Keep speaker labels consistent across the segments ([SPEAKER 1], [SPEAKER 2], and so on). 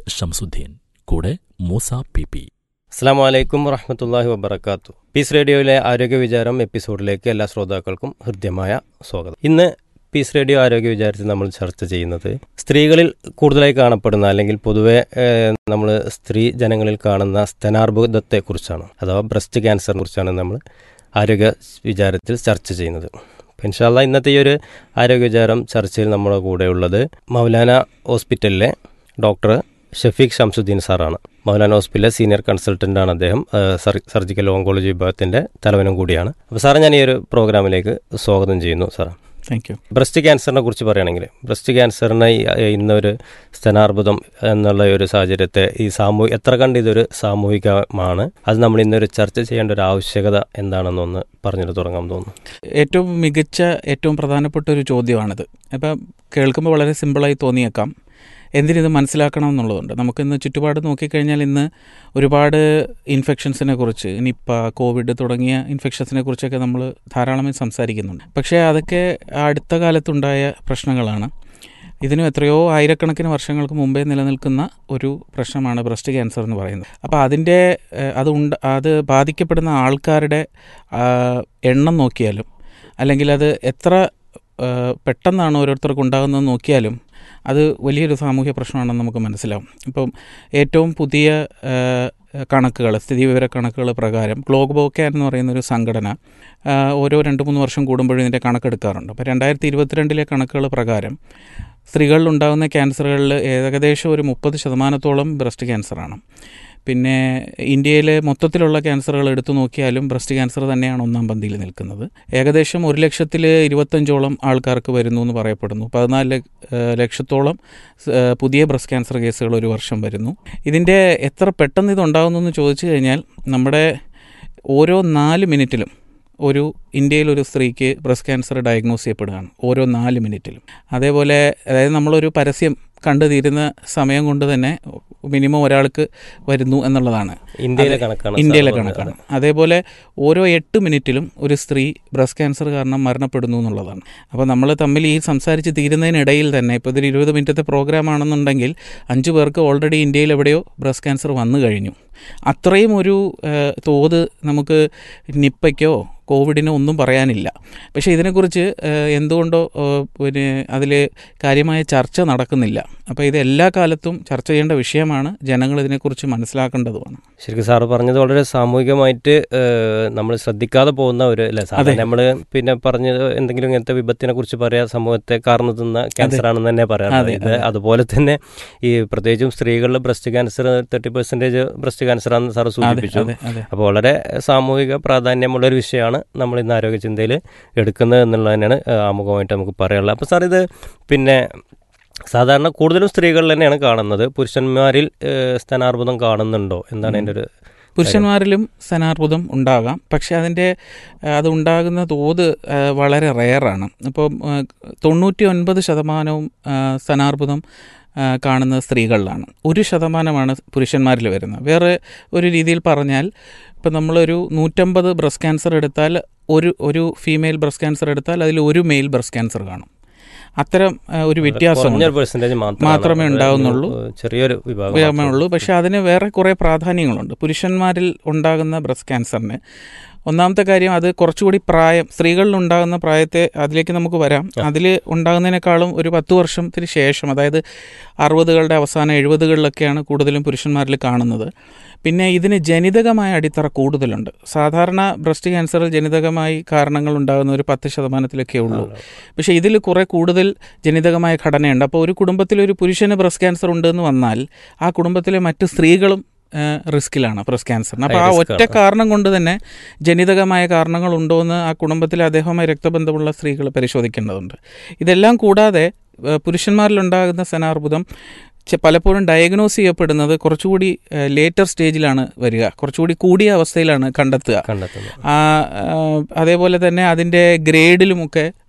[SPEAKER 1] ഷംസുദ്ദീൻ കൂടെ Musa P P
[SPEAKER 2] അസ്സാം വലൈക്കും വറഹമത്തല്ലാഹി വബർക്കാത്തു പീസ് റേഡിയോയിലെ ആരോഗ്യ വിചാരം എപ്പിസോഡിലേക്ക് എല്ലാ ശ്രോതാക്കൾക്കും ഹൃദ്യമായ സ്വാഗതം ഇന്ന് പീസ് റേഡിയോ ആരോഗ്യ വിചാരത്തിൽ നമ്മൾ ചർച്ച ചെയ്യുന്നത് സ്ത്രീകളിൽ കൂടുതലായി കാണപ്പെടുന്ന അല്ലെങ്കിൽ പൊതുവെ നമ്മൾ സ്ത്രീ ജനങ്ങളിൽ കാണുന്ന സ്തനാർബുദത്തെക്കുറിച്ചാണ് അഥവാ ബ്രസ്റ്റ് ക്യാൻസറിനെ കുറിച്ചാണ് നമ്മൾ ആരോഗ്യ വിചാരത്തിൽ ചർച്ച ചെയ്യുന്നത് ഇൻഷാല്ല ഇന്നത്തെ ഈ ഒരു ആരോഗ്യ വിചാരം ചർച്ചയിൽ നമ്മുടെ കൂടെ ഉള്ളത് മൗലാന ഹോസ്പിറ്റലിലെ ഡോക്ടർ ഷഫീഖ് ഷംസുദ്ദീൻ സാറാണ് മൗലാന ഹോസ്പിറ്റലിലെ സീനിയർ കൺസൾട്ടൻ്റ് ആണ് അദ്ദേഹം സർജിക്കൽ ഓങ്കോളജി വിഭാഗത്തിൻ്റെ തലവനും കൂടിയാണ് അപ്പോൾ സാറേ ഞാൻ ഈ ഒരു പ്രോഗ്രാമിലേക്ക് സ്വാഗതം ചെയ്യുന്നു സാർ
[SPEAKER 3] താങ്ക് യു
[SPEAKER 2] ബ്രസ്റ്റ് ക്യാൻസറിനെ കുറിച്ച് പറയുകയാണെങ്കിൽ ബ്രസ്റ്റ് ക്യാൻസറിനെ ഈ- ഇന്നൊരു സ്തനാർബുദം എന്നുള്ള ഒരു സാഹചര്യത്തെ ഈ സാമൂഹ്യ എത്ര കണ്ട് ഇതൊരു സാമൂഹികമാണ് അത് നമ്മൾ ഇന്നൊരു ചർച്ച ചെയ്യേണ്ട ഒരു ആവശ്യകത എന്താണെന്നൊന്ന് പറഞ്ഞിട്ട് തുടങ്ങാൻ തോന്നുന്നു
[SPEAKER 3] ഏറ്റവും മികച്ച ഏറ്റവും പ്രധാനപ്പെട്ട ഒരു ചോദ്യമാണിത് അപ്പം കേൾക്കുമ്പോൾ വളരെ സിമ്പിളായി തോന്നിയേക്കാം എന്തിനിത് മനസ്സിലാക്കണം എന്നുള്ളതുണ്ട് നമുക്കിന്ന് ചുറ്റുപാട് നോക്കിക്കഴിഞ്ഞാൽ ഇന്ന് ഒരുപാട് ഇൻഫെക്ഷൻസിനെ കുറിച്ച് നിപ്പ കോവിഡ് തുടങ്ങിയ ഇൻഫെക്ഷൻസിനെ കുറിച്ചൊക്കെ നമ്മൾ ധാരാളമായി സംസാരിക്കുന്നുണ്ട് പക്ഷേ അതൊക്കെ അടുത്ത കാലത്തുണ്ടായ പ്രശ്നങ്ങളാണ് ഇതിനും എത്രയോ ആയിരക്കണക്കിന് വർഷങ്ങൾക്ക് മുമ്പേ നിലനിൽക്കുന്ന ഒരു പ്രശ്നമാണ് ബ്രസ്റ്റ് ക്യാൻസർ എന്ന് പറയുന്നത് അപ്പോൾ അതിൻ്റെ ഏഹ്, അത് ഉണ്ട് അത് ബാധിക്കപ്പെടുന്ന ആൾക്കാരുടെ ആ, എണ്ണം നോക്കിയാലും അല്ലെങ്കിൽ അത് എത്ര ഏഹ്, പെട്ടെന്നാണ് ഓരോരുത്തർക്ക് ഉണ്ടാകുന്നത് നോക്കിയാലും അത് വലിയൊരു സാമൂഹ്യ പ്രശ്നമാണെന്ന് നമുക്ക് മനസ്സിലാവും ഇപ്പം ഏറ്റവും പുതിയ ഏഹ്, കണക്കുകൾ സ്ഥിതിവിവര കണക്കുകൾ പ്രകാരം ഗ്ലോബോക്കാൻ എന്ന് പറയുന്ന ഒരു സംഘടന ആ, ഓരോ രണ്ട് മൂന്ന് വർഷം കൂടുമ്പോഴും ഇതിൻ്റെ കണക്കെടുക്കാറുണ്ട് അപ്പോൾ രണ്ടായിരത്തി ഇരുപത്തിരണ്ടിലെ കണക്കുകൾ പ്രകാരം സ്ത്രീകളിൽ ഉണ്ടാകുന്ന ക്യാൻസറുകളിൽ ഏകദേശം ഒരു മുപ്പത് ശതമാനത്തോളം ബ്രസ്റ്റ് ക്യാൻസറാണ് പിന്നെ ഇന്ത്യയിലെ മൊത്തത്തിലുള്ള ക്യാൻസറുകൾ എടുത്തു നോക്കിയാലും ബ്രസ്റ്റ് ക്യാൻസർ തന്നെയാണ് ഒന്നാം പന്തിയിൽ നിൽക്കുന്നത് ഏകദേശം ഒരു ലക്ഷത്തിൽ ഇരുപത്തഞ്ചോളം ആൾക്കാർക്ക് വരുന്നു എന്ന് പറയപ്പെടുന്നു പതിനാല് ലക്ഷ- ഏഹ് ലക്ഷത്തോളം സ്- ഏഹ് പുതിയ ബ്രസ്റ്റ് ക്യാൻസർ കേസുകൾ ഒരു വർഷം വരുന്നു ഇതിൻ്റെ എത്ര പെട്ടെന്ന് ഇത് ഉണ്ടാകുന്നു എന്ന് ചോദിച്ചു കഴിഞ്ഞാൽ നമ്മുടെ ഓരോ നാല് മിനിറ്റിലും ഒരു ഇന്ത്യയിൽ ഒരു സ്ത്രീക്ക് ബ്രസ്റ്റ് ക്യാൻസർ ഡയഗ്നോസ് ചെയ്യപ്പെടുകയാണ് ഓരോ നാല് മിനിറ്റിലും അതേപോലെ അതായത് നമ്മളൊരു പരസ്യം കണ്ടു തീരുന്ന സമയം കൊണ്ട് തന്നെ മിനിമം ഒരാൾക്ക് വരുന്നു എന്നുള്ളതാണ്
[SPEAKER 2] ഇന്ത്യയിലെ
[SPEAKER 3] അതെ,
[SPEAKER 2] കണക്കാണ്
[SPEAKER 3] ഇന്ത്യയിലെ
[SPEAKER 2] സാർ പറഞ്ഞത്.
[SPEAKER 3] കണക്കാണ് അതേപോലെ ഓരോ എട്ട് മിനിറ്റിലും ഒരു സ്ത്രീ ബ്രസ്റ്റ് ക്യാൻസർ കാരണം മരണപ്പെടുന്നു എന്നുള്ളതാണ് അപ്പോൾ നമ്മൾ തമ്മിൽ ഈ സംസാരിച്ച് തീരുന്നതിനിടയിൽ തന്നെ ഇപ്പോൾ ഇതൊരു ഇരുപത് മിനിറ്റത്തെ പ്രോഗ്രാം ആണെന്നുണ്ടെങ്കിൽ അഞ്ചു പേർക്ക് ഓൾറെഡി ഇന്ത്യയിൽ എവിടെയോ ബ്രസ്റ്റ് ക്യാൻസർ വന്നു കഴിഞ്ഞു അത്രയും ഒരു ഏഹ്, തോത് നമുക്ക് നിപ്പയ്ക്കോ കോവിഡിനോ ഒന്നും പറയാനില്ല പക്ഷേ ഇതിനെക്കുറിച്ച് ഏഹ്, എന്തുകൊണ്ടോ ഏഹ്, പിന്നെ അതിൽ കാര്യമായ ചർച്ച നടക്കുന്നില്ല അപ്പോൾ ഇത് എല്ലാ കാലത്തും ചർച്ച ചെയ്യേണ്ട വിഷയമാണ് ജനങ്ങൾ ഇതിനെക്കുറിച്ച് മനസ്സിലാക്കേണ്ടതുമാണ്
[SPEAKER 2] ശരിക്കും സാറ് പറഞ്ഞത് വളരെ സാമൂഹികമായിട്ട് നമ്മൾ ശ്രദ്ധിക്കാതെ പോകുന്ന ഒരു അല്ലെ സാധാരണ
[SPEAKER 3] അതെ.
[SPEAKER 2] നമ്മൾ പിന്നെ പറഞ്ഞത് എന്തെങ്കിലും ഇങ്ങനത്തെ വിപത്തിനെ കുറിച്ച് പറയാ സമൂഹത്തെ കാർന്നു തിന്ന ക്യാൻസർ ആണെന്ന് തന്നെ പറയാറുള്ളത്
[SPEAKER 3] അതെ,
[SPEAKER 2] ഇത്
[SPEAKER 3] അതെ.
[SPEAKER 2] അതുപോലെ തന്നെ ഈ പ്രത്യേകിച്ചും സ്ത്രീകളിൽ breast cancer thirty percentage breast cancer ആണെന്ന് സാർ
[SPEAKER 3] അതെ
[SPEAKER 2] സൂചിപ്പിച്ചു
[SPEAKER 3] അതെ അതെ
[SPEAKER 2] അപ്പോൾ വളരെ സാമൂഹിക പ്രാധാന്യമുള്ള ഒരു വിഷയമാണ് നമ്മൾ ഇന്ന് ആരോഗ്യ ചിന്തയിൽ എടുക്കുന്നത് എന്നുള്ളത് തന്നെയാണ് ആ, ആമുഖമായിട്ട് നമുക്ക് പറയാനുള്ളത് അപ്പോൾ സാർ ഇത് പിന്നെ സാധാരണ കൂടുതലും സ്ത്രീകളിൽ തന്നെയാണ് കാണുന്നത് പുരുഷന്മാരിൽ ഏഹ്, സ്ഥാനാർബുദം കാണുന്നുണ്ടോ എന്താണ് എൻ്റെ ഒരു
[SPEAKER 3] പുരുഷന്മാരിലും സ്തനാർബുദം ഉണ്ടാകാം പക്ഷേ അതിൻ്റെ ആ, അത് ഉണ്ടാകുന്ന തോത് ആ, വളരെ റെയറാണ് ഇപ്പം ആ, തൊണ്ണൂറ്റി ഒൻപത് ശതമാനവും ആ, സ്തനാർബുദം ആ, കാണുന്നത് സ്ത്രീകളിലാണ് ഒരു ശതമാനമാണ് പുരുഷന്മാരിൽ വരുന്നത് വേറെ ഒരു രീതിയിൽ പറഞ്ഞാൽ ഇപ്പം നമ്മളൊരു നൂറ്റമ്പത് ബ്രസ്റ്റ് ക്യാൻസർ എടുത്താൽ ഒരു ഒരു ഫീമെയിൽ ബ്രസ്റ്റ് ക്യാൻസർ എടുത്താൽ അതിൽ ഒരു മെയിൽ ബ്രസ്റ്റ് ക്യാൻസർ കാണും അത്തരം ആ, ഒരു വ്യത്യാസമുണ്ട്
[SPEAKER 2] കുറഞ്ഞൊരു പെർസെന്റേജ്
[SPEAKER 3] മാത്രമേ ഉണ്ടാവുന്നുള്ളൂ.
[SPEAKER 2] ചെറിയൊരു വിഭാഗം
[SPEAKER 3] വ്യാമേ
[SPEAKER 2] മാത്രമേ
[SPEAKER 3] ഉള്ളൂ പക്ഷെ അതിന് വേറെ കുറേ പ്രാധാന്യങ്ങളുണ്ട് പുരുഷന്മാരിൽ ഉണ്ടാകുന്ന ബ്രസ്റ്റ് ക്യാൻസറിന് ഒന്നാമത്തെ കാര്യം അത് കുറച്ചുകൂടി പ്രായം സ്ത്രീകളിൽ ഉണ്ടാകുന്ന പ്രായത്തെ അതിലേക്ക് നമുക്ക് വരാം അതിൽ ഉണ്ടാകുന്നതിനേക്കാളും ഒരു പത്ത് വർഷത്തിന് ശേഷം അതായത് അറുപതുകളുടെ അവസാനം എഴുപതുകളിലൊക്കെയാണ് കൂടുതലും പുരുഷന്മാരിൽ കാണുന്നത് പിന്നെ ഇതിന് ജനിതകമായ അടിത്തറ കൂടുതലുണ്ട് സാധാരണ ബ്രസ്റ്റ് ക്യാൻസറിൽ ജനിതകമായി കാരണങ്ങൾ ഉണ്ടാകുന്ന ഒരു പത്ത് ശതമാനത്തിലൊക്കെ ഉള്ളൂ പക്ഷേ ഇതിൽ കുറെ കൂടുതൽ ജനിതകമായ ഘടനയുണ്ട് അപ്പോൾ ഒരു കുടുംബത്തിൽ ഒരു പുരുഷന് ബ്രസ്റ്റ് ക്യാൻസർ ഉണ്ടെന്ന് വന്നാൽ ആ കുടുംബത്തിലെ മറ്റ് സ്ത്രീകളും റിസ്കിലാണ് ബ്രസ്റ്റ് ക്യാൻസറിന് അപ്പോൾ ആ
[SPEAKER 2] High risk
[SPEAKER 3] ഒറ്റ
[SPEAKER 2] ആണ്.
[SPEAKER 3] കാരണം കൊണ്ട് തന്നെ ജനിതകമായ കാരണങ്ങൾ ഉണ്ടോ എന്ന് ആ കുടുംബത്തിലെ അദ്ദേഹവുമായി രക്തബന്ധമുള്ള സ്ത്രീകൾ പരിശോധിക്കേണ്ടതുണ്ട് ഇതെല്ലാം കൂടാതെ ഏഹ്, പുരുഷന്മാരിലുണ്ടാകുന്ന സ്തനാർബുദം ചെ- പലപ്പോഴും ഡയഗ്നോസ് ചെയ്യപ്പെടുന്നത് കുറച്ചുകൂടി ലേറ്റർ സ്റ്റേജിലാണ് വരിക കുറച്ചുകൂടി കൂടിയ അവസ്ഥയിലാണ് കണ്ടെത്തുക
[SPEAKER 2] കണ്ടെത്തുന്നത്
[SPEAKER 3] ആ, ആ, അതേപോലെ തന്നെ അതിൻ്റെ ഗ്രേഡിലുമൊക്കെ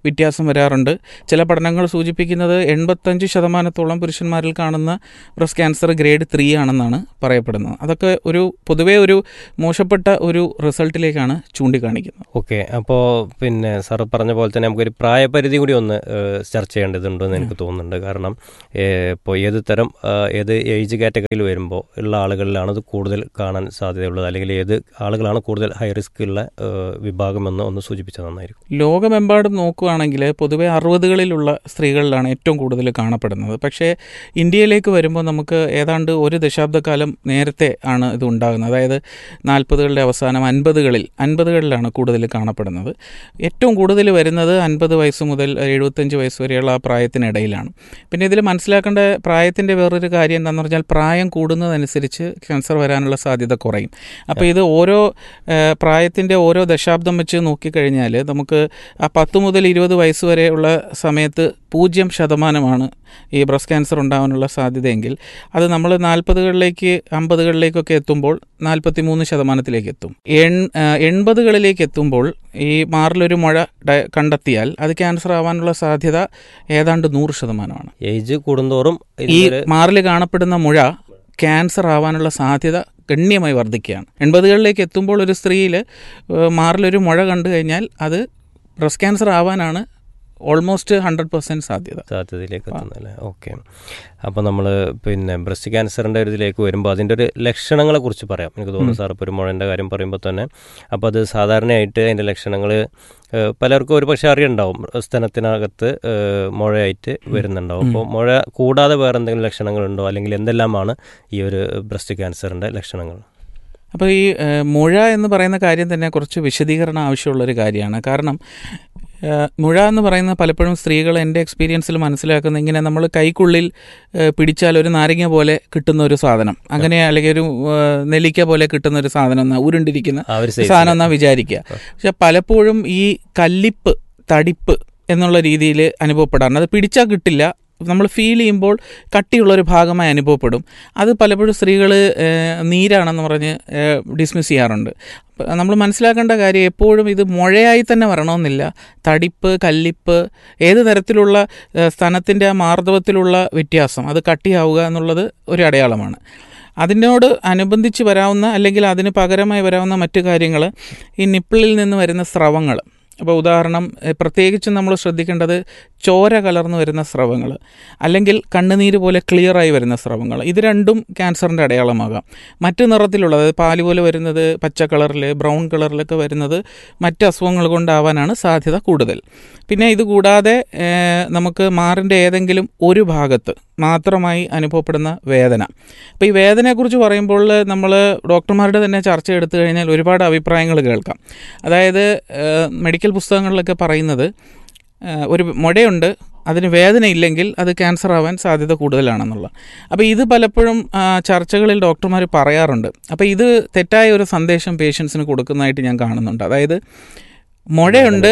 [SPEAKER 3] വ്യത്യാസം വരാറുണ്ട് ചില പഠനങ്ങൾ സൂചിപ്പിക്കുന്നത് എൺപത്തഞ്ച് ശതമാനത്തോളം പുരുഷന്മാരിൽ കാണുന്ന ബ്രസ്റ്റ് ക്യാൻസർ ഗ്രേഡ് ത്രീ ആണെന്നാണ് പറയപ്പെടുന്നത് അതൊക്കെ ഒരു പൊതുവേ ഒരു മോശപ്പെട്ട ഒരു റിസൾട്ടിലേക്കാണ് ചൂണ്ടിക്കാണിക്കുന്നത്
[SPEAKER 2] ഓക്കെ അപ്പോൾ പിന്നെ സാർ പറഞ്ഞ പോലെ തന്നെ നമുക്കൊരു പ്രായപരിധി കൂടി ഒന്ന് ഏഹ്, ചർച്ച ചെയ്യേണ്ടതുണ്ടെന്ന് എനിക്ക് തോന്നുന്നുണ്ട് കാരണം ഇപ്പോൾ ഏത് തരം ആ, ഏത് ഏജ് കാറ്റഗറിയിൽ വരുമ്പോൾ ഉള്ള ആളുകളിലാണ് ഇത് കൂടുതൽ കാണാൻ സാധ്യതയുള്ളത് അല്ലെങ്കിൽ ഏത് ആളുകളാണ് കൂടുതൽ ഹൈ റിസ്ക് ഉള്ള ഏഹ്, വിഭാഗമെന്ന് ഒന്ന് സൂചിപ്പിച്ചാൽ നന്നായിരിക്കും
[SPEAKER 3] ലോകമെമ്പാടും നോക്കുകയാണെങ്കിൽ പൊതുവെ അറുപതുകളിലുള്ള സ്ത്രീകളിലാണ് ഏറ്റവും കൂടുതൽ കാണപ്പെടുന്നത് പക്ഷേ ഇന്ത്യയിലേക്ക് വരുമ്പോൾ നമുക്ക് ഏതാണ്ട് ഒരു ദശാബ്ദക്കാലം നേരത്തെ ആണ് ഇത് ഉണ്ടാകുന്നത് അതായത് നാൽപ്പതുകളുടെ അവസാനം അൻപതുകളിൽ അൻപതുകളിലാണ് കൂടുതൽ കാണപ്പെടുന്നത് ഏറ്റവും കൂടുതൽ വരുന്നത് അൻപത് വയസ്സ് മുതൽ എഴുപത്തഞ്ച് വയസ്സ് വരെയുള്ള ആ പ്രായത്തിനിടയിലാണ് പിന്നെ ഇതിൽ മനസ്സിലാക്കേണ്ട പ്രായത്തിൻ്റെ വേറൊരു കാര്യം എന്താണെന്ന് പറഞ്ഞാൽ പ്രായം കൂടുന്നതനുസരിച്ച് ക്യാൻസർ വരാനുള്ള സാധ്യത കുറയും അപ്പോൾ ഇത് ഓരോ പ്രായത്തിൻ്റെ ഓരോ ദശാബ്ദം വെച്ച് നോക്കിക്കഴിഞ്ഞാൽ നമുക്ക് ആ പത്ത് മുതൽ ഇരുപത് വയസ്സ് വരെയുള്ള സമയത്ത് പൂജ്യം ശതമാനമാണ് ഈ ബ്രസ്റ്റ് ക്യാൻസർ ഉണ്ടാകാനുള്ള സാധ്യതയെങ്കിൽ അത് നമ്മൾ നാൽപ്പതുകളിലേക്ക് അമ്പതുകളിലേക്കൊക്കെ എത്തുമ്പോൾ നാൽപ്പത്തി മൂന്ന് ശതമാനത്തിലേക്ക് എത്തും എൺ ആ, എൺപതുകളിലേക്ക് എത്തുമ്പോൾ ഈ മാറിലൊരു മുഴ ഡ- കണ്ടെത്തിയാൽ അത് ക്യാൻസർ ആവാനുള്ള സാധ്യത ഏതാണ്ട് നൂറ് ശതമാനമാണ്
[SPEAKER 2] ഏജ് കൂടുന്തോറും
[SPEAKER 3] ഈ
[SPEAKER 2] ഇതിലൊരു
[SPEAKER 3] മാറിൽ കാണപ്പെടുന്ന മുഴ ക്യാൻസർ ആവാനുള്ള സാധ്യത ഗണ്യമായി വർദ്ധിക്കുകയാണ് എൺപതുകളിലേക്ക് എത്തുമ്പോൾ ഒരു സ്ത്രീയിൽ മാറിലൊരു മുഴ കണ്ടു കഴിഞ്ഞാൽ അത് ബ്രസ്റ്റ് ക്യാൻസർ ആവാനാണ് ഓൾമോസ്റ്റ് ഹൺഡ്രഡ് പെർസെൻറ്റ് സാധ്യത
[SPEAKER 2] സാധ്യതയിലേക്ക് എത്തുന്നല്ലേ ഓക്കെ അപ്പോൾ നമ്മൾ പിന്നെ ബ്രസ്റ്റ് ക്യാൻസറിൻ്റെ ഒരു ഇതിലേക്ക് വരുമ്പോൾ അതിൻ്റെ ഒരു ലക്ഷണങ്ങളെ കുറിച്ച് പറയാം എനിക്ക് തോന്നുന്നു സാർ ഇപ്പോൾ ഒരു മുഴൻ്റെ കാര്യം പറയുമ്പോൾ തന്നെ അപ്പോൾ അത് സാധാരണയായിട്ട് അതിൻ്റെ ലക്ഷണങ്ങൾ പലർക്കും ഒരു പക്ഷേ അറിയുണ്ടാവും സ്തനത്തിനകത്ത് ഏഹ്, മുഴയായിട്ട് വരുന്നുണ്ടാവും അപ്പോൾ മുഴ കൂടാതെ വേറെ എന്തെങ്കിലും ലക്ഷണങ്ങളുണ്ടോ അല്ലെങ്കിൽ എന്തെല്ലാമാണ് ഈ ഒരു ബ്രസ്റ്റ് ക്യാൻസറിൻ്റെ ലക്ഷണങ്ങൾ
[SPEAKER 3] അപ്പോൾ ഈ ഏഹ്, മുഴ എന്ന് പറയുന്ന കാര്യം തന്നെ കുറച്ച് വിശദീകരണം ആവശ്യമുള്ളൊരു കാര്യമാണ് കാരണം ഏഹ്, മുഴ എന്ന് പറയുന്ന പലപ്പോഴും സ്ത്രീകൾ എൻ്റെ എക്സ്പീരിയൻസിൽ മനസ്സിലാക്കുന്ന ഇങ്ങനെ നമ്മൾ കൈക്കുള്ളിൽ ഏഹ്, പിടിച്ചാൽ ഒരു നാരങ്ങ പോലെ കിട്ടുന്ന ഒരു സാധനം അങ്ങനെ അല്ലെങ്കിൽ ഒരു ഏഹ്, നെല്ലിക്ക പോലെ കിട്ടുന്ന ഒരു സാധനം എന്നാ ഉരുണ്ടിരിക്കുന്ന
[SPEAKER 2] ആ ഒരു
[SPEAKER 3] ഒരു സാധനം എന്നാ വിചാരിക്കുക പക്ഷെ പലപ്പോഴും ഈ കല്ലിപ്പ് തടിപ്പ് എന്നുള്ള രീതിയിൽ അനുഭവപ്പെടാറുണ്ട് അത് പിടിച്ചാൽ കിട്ടില്ല നമ്മൾ ഫീൽ ചെയ്യുമ്പോൾ കട്ടിയുള്ളൊരു ഭാഗമായി അനുഭവപ്പെടും അത് പലപ്പോഴും സ്ത്രീകൾ നീരാണെന്ന് പറഞ്ഞ് ഡിസ്മിസ് ചെയ്യാറുണ്ട് നമ്മൾ മനസ്സിലാക്കേണ്ട കാര്യം എപ്പോഴും ഇത് മുഴയായി തന്നെ വരണമെന്നില്ല തടിപ്പ് കല്ലിപ്പ് ഏത് തരത്തിലുള്ള ഏഹ്, സ്ഥലത്തിൻ്റെ ആ മാർദ്ദവത്തിലുള്ള വ്യത്യാസം അത് കട്ടിയാവുക എന്നുള്ളത് ഒരു അടയാളമാണ് അതിനോട് അനുബന്ധിച്ച് വരാവുന്ന അല്ലെങ്കിൽ അതിന് പകരമായി വരാവുന്ന മറ്റു കാര്യങ്ങൾ ഈ നിപ്പിളിൽ നിന്ന് വരുന്ന സ്രവങ്ങൾ അപ്പോൾ ഉദാഹരണം എഹ്, പ്രത്യേകിച്ചും നമ്മൾ ശ്രദ്ധിക്കേണ്ടത് ചോര കലർന്നു വരുന്ന സ്രവങ്ങൾ അല്ലെങ്കിൽ കണ്ണുനീര് പോലെ ക്ലിയറായി വരുന്ന സ്രവങ്ങൾ ഇത് രണ്ടും ക്യാൻസറിൻ്റെ അടയാളമാകാം മറ്റു നിറത്തിലുള്ള അതായത് പാല് പോലെ വരുന്നത് പച്ച കളറിൽ ബ്രൗൺ കളറിലൊക്കെ വരുന്നത് മറ്റ് അസുഖങ്ങൾ കൊണ്ടാവാനാണ് സാധ്യത കൂടുതൽ പിന്നെ ഇത് കൂടാതെ ഏഹ്, നമുക്ക് മാറിൻ്റെ ഏതെങ്കിലും ഒരു ഭാഗത്ത് മാത്രമായി അനുഭവപ്പെടുന്ന വേദന അപ്പോൾ ഈ വേദനയെക്കുറിച്ച് പറയുമ്പോൾ നമ്മൾ ഡോക്ടർമാരുടെ തന്നെ ചർച്ച എടുത്തു കഴിഞ്ഞാൽ ഒരുപാട് അഭിപ്രായങ്ങൾ കേൾക്കാം അതായത് ഏഹ്, മെഡിക്കൽ പുസ്തകങ്ങളിലൊക്കെ പറയുന്നത് ഏഹ്, ഒരു മുഴയുണ്ട് അതിന് വേദനയില്ലെങ്കിൽ അത് ക്യാൻസർ ആവാൻ സാധ്യത കൂടുതലാണെന്നുള്ള അപ്പോൾ ഇത് പലപ്പോഴും ആ, ചർച്ചകളിൽ ഡോക്ടർമാർ പറയാറുണ്ട് അപ്പോൾ ഇത് തെറ്റായ ഒരു സന്ദേശം പേഷ്യൻസിന് കൊടുക്കുന്നതായിട്ട് ഞാൻ കാണുന്നുണ്ട് അതായത് മുഴയുണ്ട്